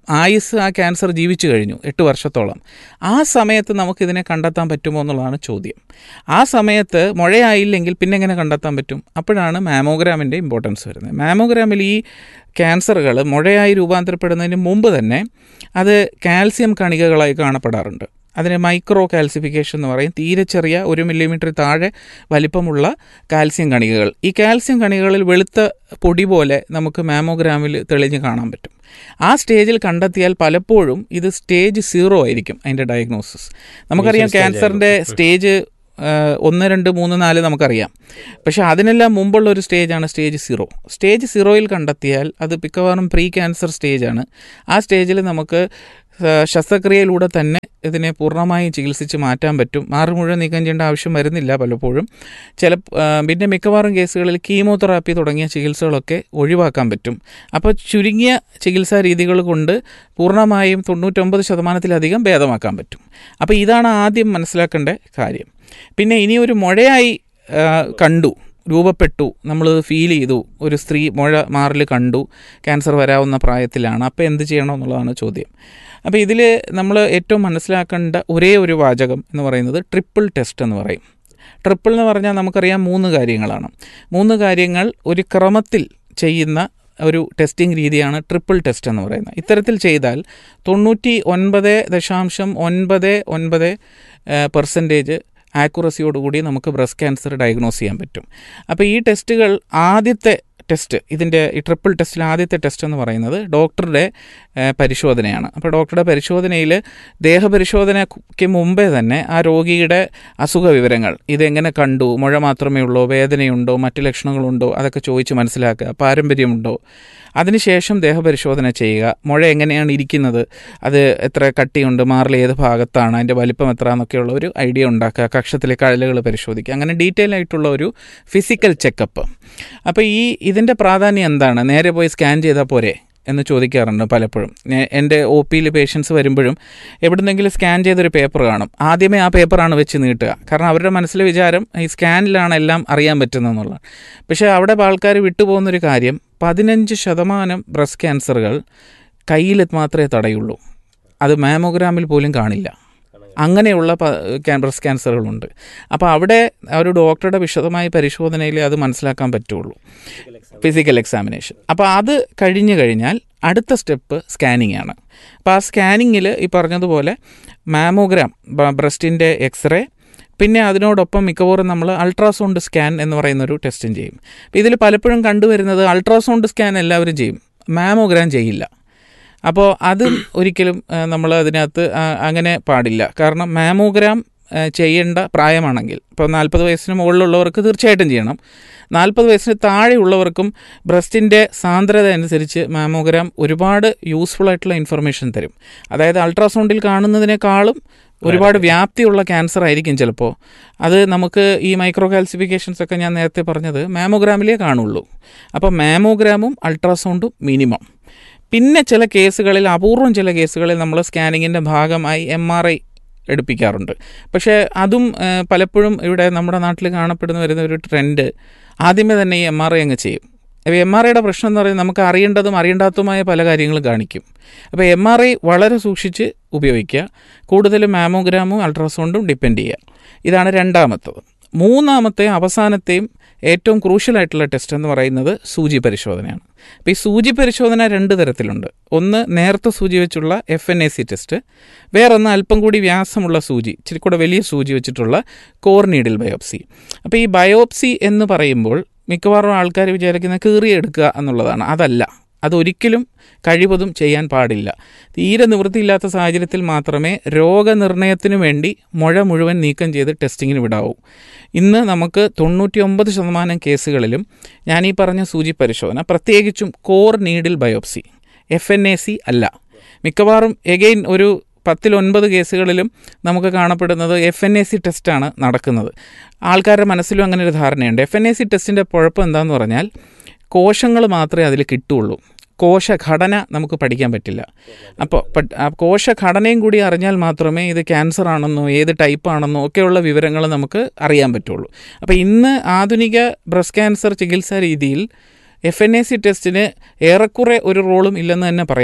[SPEAKER 3] ആയുസ് ആ ക്യാൻസർ ജീവിച്ചു കഴിഞ്ഞു എട്ട് വർഷത്തോളം ആ സമയത്ത് നമുക്കിതിനെ കണ്ടെത്താൻ പറ്റുമോ എന്നുള്ളതാണ് ചോദ്യം ആ സമയത്ത് മുഴയായില്ലെങ്കിൽ പിന്നെ എങ്ങനെ കണ്ടെത്താൻ പറ്റും അപ്പോഴാണ് മാമോഗ്രാമിൻ്റെ ഇമ്പോർട്ടൻസ് വരുന്നത് മാമോഗ്രാമിൽ ഈ ക്യാൻസറുകൾ മുഴയായി രൂപാന്തരപ്പെടുന്നതിന് മുമ്പ് തന്നെ അത് കാൽസ്യം കണികകളായി കാണപ്പെടാറുണ്ട് അതിന് മൈക്രോ കാൽസിഫിക്കേഷൻ എന്ന് പറയും തീരെ ചെറിയ ഒരു മില്ലിമീറ്റർ താഴെ വലിപ്പമുള്ള കാൽസ്യം കണികകൾ ഈ കാൽസ്യം കണികകളിൽ വെളുത്ത പൊടി പോലെ നമുക്ക് മാമോഗ്രാമിൽ തെളിഞ്ഞ് കാണാൻ പറ്റും ആ സ്റ്റേജിൽ കണ്ടെത്തിയാൽ പലപ്പോഴും ഇത് സ്റ്റേജ് സീറോ ആയിരിക്കും അതിൻ്റെ ഡയഗ്നോസിസ് നമുക്കറിയാം
[SPEAKER 2] Initial stage
[SPEAKER 3] ക്യാൻസറിൻ്റെ സ്റ്റേജ് ഒന്ന് രണ്ട് മൂന്ന് നാല് നമുക്കറിയാം പക്ഷേ അതിനെല്ലാം മുമ്പുള്ള ഒരു സ്റ്റേജാണ് സ്റ്റേജ് സീറോ സ്റ്റേജ് സീറോയിൽ കണ്ടെത്തിയാൽ അത് മിക്കവാറും പ്രീ ക്യാൻസർ സ്റ്റേജാണ് ആ സ്റ്റേജിൽ നമുക്ക് ആ, ശസ്ത്രക്രിയയിലൂടെ തന്നെ ഇതിനെ പൂർണ്ണമായും ചികിത്സിച്ച് മാറ്റാൻ പറ്റും മാറി മുഴുവൻ നീക്കം ചെയ്യേണ്ട ആവശ്യം വരുന്നില്ല പലപ്പോഴും ചില ആ, പിന്നെ മിക്കവാറും കേസുകളിൽ കീമോതെറാപ്പി തുടങ്ങിയ ചികിത്സകളൊക്കെ ഒഴിവാക്കാൻ പറ്റും അപ്പോൾ ചുരുങ്ങിയ ചികിത്സാ രീതികൾ കൊണ്ട് പൂർണ്ണമായും തൊണ്ണൂറ്റൊമ്പത് ശതമാനത്തിലധികം ഭേദമാക്കാൻ പറ്റും അപ്പോൾ ഇതാണ് ആദ്യം മനസ്സിലാക്കേണ്ട കാര്യം പിന്നെ ഇനി ഒരു മുഴയായി ആ, കണ്ടു രൂപപ്പെട്ടു നമ്മൾ ഫീൽ ചെയ്തു ഒരു സ്ത്രീ മുഴ മാറിൽ കണ്ടു ക്യാൻസർ വരാവുന്ന പ്രായത്തിലാണ് അപ്പോൾ എന്ത് ചെയ്യണം എന്നുള്ളതാണ് ചോദ്യം അപ്പോൾ ഇതിൽ നമ്മൾ ഏറ്റവും മനസ്സിലാക്കേണ്ട ഒരേ ഒരു വാചകം എന്ന് പറയുന്നത് ട്രിപ്പിൾ ടെസ്റ്റ് എന്ന് പറയും ട്രിപ്പിൾ എന്ന് പറഞ്ഞാൽ നമുക്കറിയാം മൂന്ന് കാര്യങ്ങളാണ് മൂന്ന് കാര്യങ്ങൾ ഒരു ക്രമത്തിൽ ചെയ്യുന്ന ഒരു ടെസ്റ്റിംഗ് രീതിയാണ് ട്രിപ്പിൾ ടെസ്റ്റ് എന്ന് പറയുന്നത് ഇത്തരത്തിൽ ചെയ്താൽ തൊണ്ണൂറ്റി ഒൻപത് ദശാംശം ഒൻപത് ഒൻപത് പെർസെൻറ്റേജ് ആക്യുറസിയോടുകൂടി നമുക്ക് ബ്രസ്റ്റ് ക്യാൻസർ ഡയഗ്നോസ് ചെയ്യാൻ പറ്റും അപ്പോൾ ഈ ടെസ്റ്റുകൾ ആദ്യത്തെ ടെസ്റ്റ് ഇതിൻ്റെ ഈ ട്രിപ്പിൾ ടെസ്റ്റിൽ ആദ്യത്തെ ടെസ്റ്റ് എന്ന് പറയുന്നത് ഡോക്ടറുടെ ഏഹ്, പരിശോധനയാണ് അപ്പോൾ ഡോക്ടറുടെ പരിശോധനയിൽ ദേഹപരിശോധനയ്ക്ക് മുമ്പേ തന്നെ ആ രോഗിയുടെ അസുഖ വിവരങ്ങൾ ഇതെങ്ങനെ കണ്ടു മുഴ മാത്രമേ ഉള്ളൂ വേദനയുണ്ടോ മറ്റ് ലക്ഷണങ്ങളുണ്ടോ അതൊക്കെ ചോദിച്ച് മനസ്സിലാക്കുക പാരമ്പര്യമുണ്ടോ അതിനുശേഷം ദേഹപരിശോധന ചെയ്യുക മുഴ എങ്ങനെയാണ് ഇരിക്കുന്നത് അത് എത്ര കട്ടിയുണ്ട് മാറിൽ ഏത് ഭാഗത്താണ് അതിൻ്റെ വലിപ്പം എത്ര എന്നൊക്കെയുള്ള ഒരു ഐഡിയ ഉണ്ടാക്കുക കക്ഷത്തിലെ കഴലുകൾ പരിശോധിക്കുക അങ്ങനെ ഡീറ്റെയിൽ ആയിട്ടുള്ള ഒരു ഫിസിക്കൽ ചെക്കപ്പ് അപ്പോൾ ഈ ഇതിൻ്റെ പ്രാധാന്യം എന്താണ് നേരെ പോയി സ്കാൻ ചെയ്താൽ പോരെ എന്ന് ചോദിക്കാറുണ്ട് പലപ്പോഴും ഞാൻ- എൻ്റെ ഒ പിയിൽ പേഷ്യൻസ് വരുമ്പോഴും എവിടുന്നെങ്കിലും സ്കാൻ ചെയ്തൊരു പേപ്പർ കാണും ആദ്യമേ ആ പേപ്പറാണ് വെച്ച് നീട്ടുക കാരണം അവരുടെ മനസ്സിലെ വിചാരം ഈ സ്കാനിലാണ് എല്ലാം അറിയാൻ പറ്റുന്നതെന്നുള്ളത് പക്ഷേ അവിടെ ആൾക്കാർ വിട്ടുപോകുന്നൊരു കാര്യം പതിനഞ്ച് ശതമാനം ബ്രസ്റ്റ് ക്യാൻസറുകൾ കയ്യിൽ മാത്രമേ തടയുള്ളൂ അത് മാമോഗ്രാമിൽ പോലും കാണില്ല അങ്ങനെയുള്ള പ- ക്യാൻ- ബ്രസ്റ്റ് ക്യാൻസറുകളുണ്ട് അപ്പോൾ അവിടെ ആ ഒരു ഡോക്ടറുടെ വിശദമായ പരിശോധനയിൽ അത് മനസ്സിലാക്കാൻ പറ്റുള്ളൂ ഫിസിക്കൽ എക്സാമിനേഷൻ അപ്പോൾ അത് കഴിഞ്ഞു കഴിഞ്ഞാൽ അടുത്ത സ്റ്റെപ്പ് സ്കാനിങ് ആണ് അപ്പോൾ ആ സ്കാനിങ്ങിൽ ഈ പറഞ്ഞതുപോലെ മാമോഗ്രാം ബ്രസ്റ്റിൻ്റെ എക്സ്റേ പിന്നെ അതിനോടൊപ്പം മിക്കവാറും നമ്മൾ അൾട്രാസൗണ്ട് സ്കാൻ എന്ന് പറയുന്നൊരു ടെസ്റ്റും ചെയ്യും അപ്പോൾ ഇതിൽ പലപ്പോഴും കണ്ടുവരുന്നത് അൾട്രാസൗണ്ട് സ്കാൻ എല്ലാവരും ചെയ്യും മാമോഗ്രാം ചെയ്യില്ല അപ്പോൾ അത് ഒരിക്കലും നമ്മൾ അതിനകത്ത് ആ, അങ്ങനെ പാടില്ല കാരണം മാമോഗ്രാം ആ, ചെയ്യേണ്ട പ്രായമാണെങ്കിൽ ഇപ്പോൾ നാൽപ്പത് വയസ്സിന് മുകളിലുള്ളവർക്ക് തീർച്ചയായിട്ടും ചെയ്യണം നാൽപ്പത് വയസ്സിന് താഴെയുള്ളവർക്കും ബ്രസ്റ്റിൻ്റെ സാന്ദ്രത അനുസരിച്ച് മാമോഗ്രാം ഒരുപാട് യൂസ്ഫുൾ ആയിട്ടുള്ള ഇൻഫർമേഷൻ തരും അതായത് അൾട്രാസൗണ്ടിൽ കാണുന്നതിനേക്കാളും ഒരുപാട് വ്യാപ്തിയുള്ള ക്യാൻസർ ആയിരിക്കും ചിലപ്പോൾ അത് നമുക്ക് ഈ മൈക്രോ കാൽസിഫിക്കേഷൻസ് ഒക്കെ ഞാൻ നേരത്തെ പറഞ്ഞത് മാമോഗ്രാമിലേ കാണുള്ളൂ അപ്പോൾ മാമോഗ്രാമും അൾട്രാസൗണ്ടും മിനിമം പിന്നെ ചില കേസുകളിൽ അപൂർവം ചില കേസുകളിൽ നമ്മൾ സ്കാനിങ്ങിൻ്റെ ഭാഗമായി എം ആർ ഐ എടുപ്പിക്കാറുണ്ട് പക്ഷേ അതും ആ, പലപ്പോഴും ഇവിടെ നമ്മുടെ നാട്ടിൽ കാണപ്പെടുന്ന വരുന്ന ഒരു ട്രെൻഡ് ആദ്യമേ തന്നെ ഈ എം ആർ ഐ അങ്ങ് ചെയ്യും അപ്പോൾ എം ആർ ഐയുടെ പ്രശ്നം എന്ന് പറയുന്നത് നമുക്ക് അറിയേണ്ടതും അറിയേണ്ടാത്തതുമായ പല കാര്യങ്ങളും കാണിക്കും അപ്പോൾ എം ആർ ഐ വളരെ സൂക്ഷിച്ച് ഉപയോഗിക്കുക കൂടുതലും മാമോഗ്രാമും അൾട്രാസൗണ്ടും ഡിപ്പെൻഡ് ചെയ്യുക ഇതാണ് രണ്ടാമത്തത് മൂന്നാമത്തെ അവസാനത്തെയും ഏറ്റവും ക്രൂഷ്യലായിട്ടുള്ള ടെസ്റ്റ് എന്ന് പറയുന്നത് സൂചി പരിശോധനയാണ് അപ്പോൾ ഈ സൂചി പരിശോധന രണ്ട് തരത്തിലുണ്ട് ഒന്ന് നേർത്ത സൂചി വെച്ചുള്ള F N A C test വേറൊന്ന് അല്പം കൂടി വ്യാസമുള്ള സൂചി ഇച്ചിരി കൂടെ വലിയ സൂചി വെച്ചിട്ടുള്ള കോർ നീഡിൽ ബയോപ്സി അപ്പോൾ ഈ ബയോപ്സി എന്ന് പറയുമ്പോൾ മിക്കവാറും ആൾക്കാർ വിചാരിക്കുന്ന കീറിയെടുക്കുക എന്നുള്ളതാണ് അതല്ല അതൊരിക്കലും കഴിവതും ചെയ്യാൻ പാടില്ല തീരെ നിവൃത്തിയില്ലാത്ത സാഹചര്യത്തിൽ മാത്രമേ രോഗനിർണയത്തിനു വേണ്ടി മുഴ മുഴുവൻ നീക്കം ചെയ്ത് ടെസ്റ്റിങ്ങിന് വിടാവൂ ഇന്ന് നമുക്ക് തൊണ്ണൂറ്റി ഒമ്പത് ശതമാനം കേസുകളിലും ഞാൻ ഈ പറഞ്ഞ സൂചി പരിശോധന പ്രത്യേകിച്ചും core needle biopsy F N A C അല്ല മിക്കവാറും എഗെയിൻ ഒരു പത്തിൽ ഒൻപത് കേസുകളിലും നമുക്ക് കാണപ്പെടുന്നത് എഫ് എൻ എ സി ടെസ്റ്റാണ് നടക്കുന്നത് ആൾക്കാരുടെ മനസ്സിലും അങ്ങനെ ഒരു ധാരണയുണ്ട് എഫ് എൻ എ സി ടെസ്റ്റിൻ്റെ കുഴപ്പം എന്താണെന്ന് പറഞ്ഞാൽ കോശങ്ങൾ മാത്രമേ അതിൽ കിട്ടുള്ളൂ കോശഘടന നമുക്ക് പഠിക്കാൻ പറ്റില്ല അപ്പോൾ പട്- ആ കോശഘടനയും കൂടി അറിഞ്ഞാൽ മാത്രമേ ഇത് ക്യാൻസർ ആണെന്നോ ഏത് ടൈപ്പ് ആണെന്നോ ഒക്കെയുള്ള വിവരങ്ങൾ നമുക്ക് അറിയാൻ പറ്റുള്ളൂ അപ്പോൾ ഇന്ന് ആധുനിക ബ്രസ്റ്റ് ക്യാൻസർ ചികിത്സാ രീതിയിൽ എഫ് എൻ എ സി ടെസ്റ്റിന് ഏറെക്കുറെ ഒരു റോളും ഇല്ലെന്ന് തന്നെ പറയാം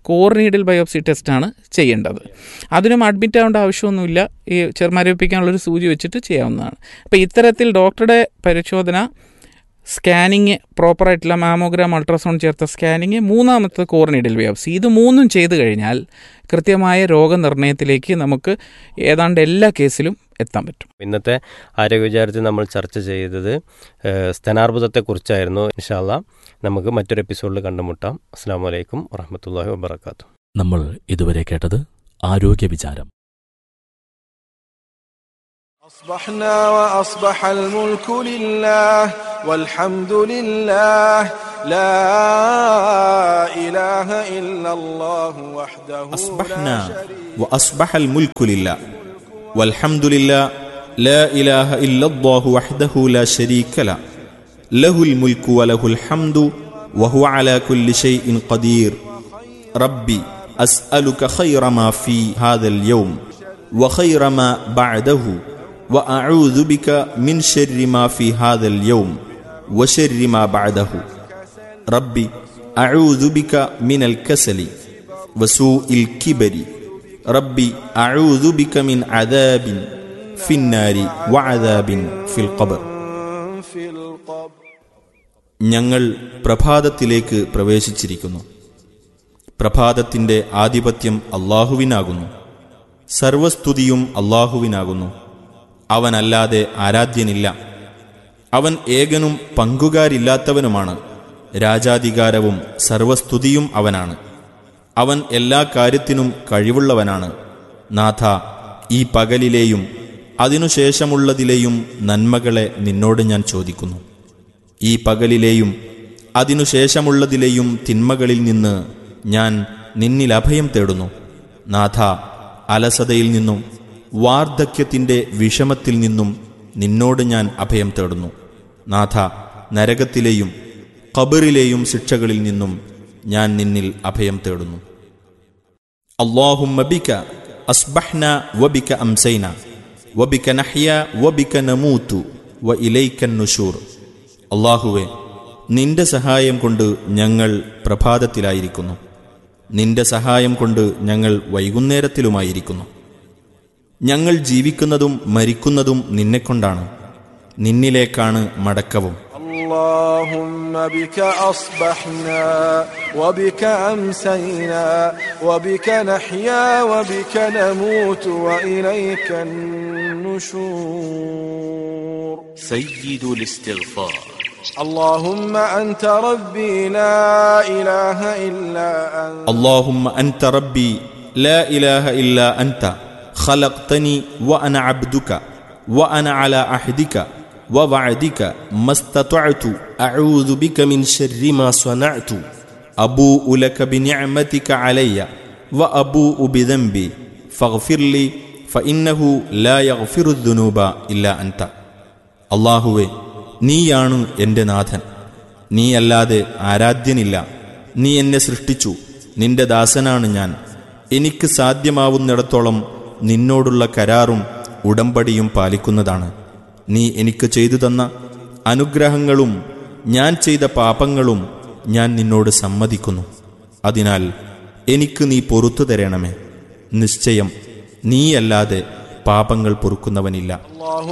[SPEAKER 3] കോർ നീഡിൽ ബയോപ്സി ടെസ്റ്റാണ് ചെയ്യേണ്ടത് അതിനും അഡ്മിറ്റ് ആവേണ്ട ആവശ്യമൊന്നുമില്ല ഈ ചെറുമരവിപ്പിക്കാനുള്ളൊരു സൂചി വെച്ചിട്ട് ചെയ്യാവുന്നതാണ് അപ്പോൾ ഇത്തരത്തിൽ ഡോക്ടറുടെ പരിശോധന സ്കാനിങ് പ്രോപ്പറായിട്ടുള്ള മാമോഗ്രാം അൾട്രാസൗണ്ട് ചേർത്ത സ്കാനിങ് മൂന്നാമത്തെ കോർണിഡിൽ ബയോപ്സി ഇത് മൂന്നും ചെയ്തു കഴിഞ്ഞാൽ കൃത്യമായ രോഗനിർണയത്തിലേക്ക് നമുക്ക് ഏതാണ്ട് എല്ലാ കേസിലും എത്താൻ പറ്റും
[SPEAKER 2] ഇന്നത്തെ ആരോഗ്യ വിചാരത്തിൽ നമ്മൾ ചർച്ച ചെയ്തത് ഏഹ്, സ്തനാർബുദത്തെക്കുറിച്ചായിരുന്നു ഇൻഷാല്ല നമുക്ക് മറ്റൊരു എപ്പിസോഡിൽ കണ്ടുമുട്ടാം അസ്സാം വലൈക്കും വറഹമത്തല്ലാഹി വാബർക്കാത്തു
[SPEAKER 1] നമ്മൾ ഇതുവരെ കേട്ടത് ആരോഗ്യ വിചാരം
[SPEAKER 4] أصبحنا وأصبح الملك لله والحمد لله لا إله إلا الله وحده لا
[SPEAKER 5] أصبحنا
[SPEAKER 4] شريك
[SPEAKER 5] وأصبح الملك لله والحمد لله لا إله إلا الله وحده لا شريك له له الملك وله الحمد وهو على كل شيء قدير ربي أسألك خير ما في هذا اليوم وخير ما بعده وأعوذ بك من شر ما في هذا اليوم وشر ما بعده ربي أعوذ بك من الكسل وسوء الكبر ربي أعوذ بك من عذاب في النار وعذاب في القبر
[SPEAKER 4] في القبر
[SPEAKER 5] ഞങ്ങൾ പ്രഭാതത്തിലേക്ക് പ്രവേശിച്ചിരിക്കുന്നു പ്രഭാതത്തിൻ്റെ ആധിപത്യം അള്ളാഹുവിനാകുന്നു സർവസ്തുതിയും അള്ളാഹുവിനാകുന്നു അവനല്ലാതെ ആരാധ്യനില്ല അവൻ ഏകനും പങ്കുകാരില്ലാത്തവനുമാണ് രാജാധികാരവും സർവസ്തുതിയും അവനാണ് അവൻ എല്ലാ കാര്യത്തിനും കഴിവുള്ളവനാണ് നാഥ ഈ പകലിലെയും അതിനുശേഷമുള്ളതിലെയും നന്മകളെ നിന്നോട് ഞാൻ ചോദിക്കുന്നു ഈ പകലിലെയും അതിനുശേഷമുള്ളതിലെയും തിന്മകളിൽ നിന്ന് ഞാൻ നിന്നിൽ അഭയം തേടുന്നു നാഥ അലസതയിൽ നിന്നും വാർദ്ധക്യത്തിൻ്റെ വിഷമത്തിൽ നിന്നും നിന്നോട് ഞാൻ അഭയം തേടുന്നു നാഥ നരകത്തിലെയും ഖബറിലെയും ശിക്ഷകളിൽ നിന്നും ഞാൻ നിന്നിൽ അഭയം തേടുന്നു اللهم بك أصبحنا وبك أمسينا وبك نحيا وبك نموت وإليك النشور അള്ളാഹുവെ നിന്റെ സഹായം കൊണ്ട് ഞങ്ങൾ പ്രഭാതത്തിലായിരിക്കുന്നു നിന്റെ സഹായം കൊണ്ട് ഞങ്ങൾ വൈകുന്നേരത്തിലുമായിരിക്കുന്നു ഞങ്ങൾ ജീവിക്കുന്നതും മരിക്കുന്നതും നിന്നെക്കൊണ്ടാണ് നിന്നിലേക്കാണ് മടക്കവും
[SPEAKER 4] اللهم بك أصبحنا وبك أمسينا وبك نحيا وبك نموت وإليك النشور
[SPEAKER 6] سيد الاستغفار
[SPEAKER 4] اللهم أنت ربي لا إله إلا أنت
[SPEAKER 5] اللهم أنت ربي لا إله إلا أنت خلقتني وأنا عبدك وأنا على عهدك ووعدك ما استطعت أعوذ بك من شر ما صنعت أبوء لك بنعمتك علي وأبوء بذنبي فاغفر لي فإنه لا يغفر الذنوب إلا أنت അള്ളാഹുവെ നീയാണ് എൻ്റെ നാഥൻ നീയല്ലാതെ ആരാധ്യനില്ല നീ എന്നെ സൃഷ്ടിച്ചു നിന്റെ ദാസനാണ് ഞാൻ എനിക്ക് സാധ്യമാവുന്നിടത്തോളം നിന്നോടുള്ള കരാറും ഉടമ്പടിയും പാലിക്കുന്നതാണ് നീ എനിക്ക് ചെയ്തു തന്ന അനുഗ്രഹങ്ങളും ഞാൻ ചെയ്ത പാപങ്ങളും ഞാൻ നിന്നോട് സമ്മതിക്കുന്നു അതിനാൽ എനിക്ക് നീ പൊറത്തു തരണമേ നിശ്ചയം നീയല്ലാതെ പാപങ്ങൾ പൊറുക്കുന്നവനില്ല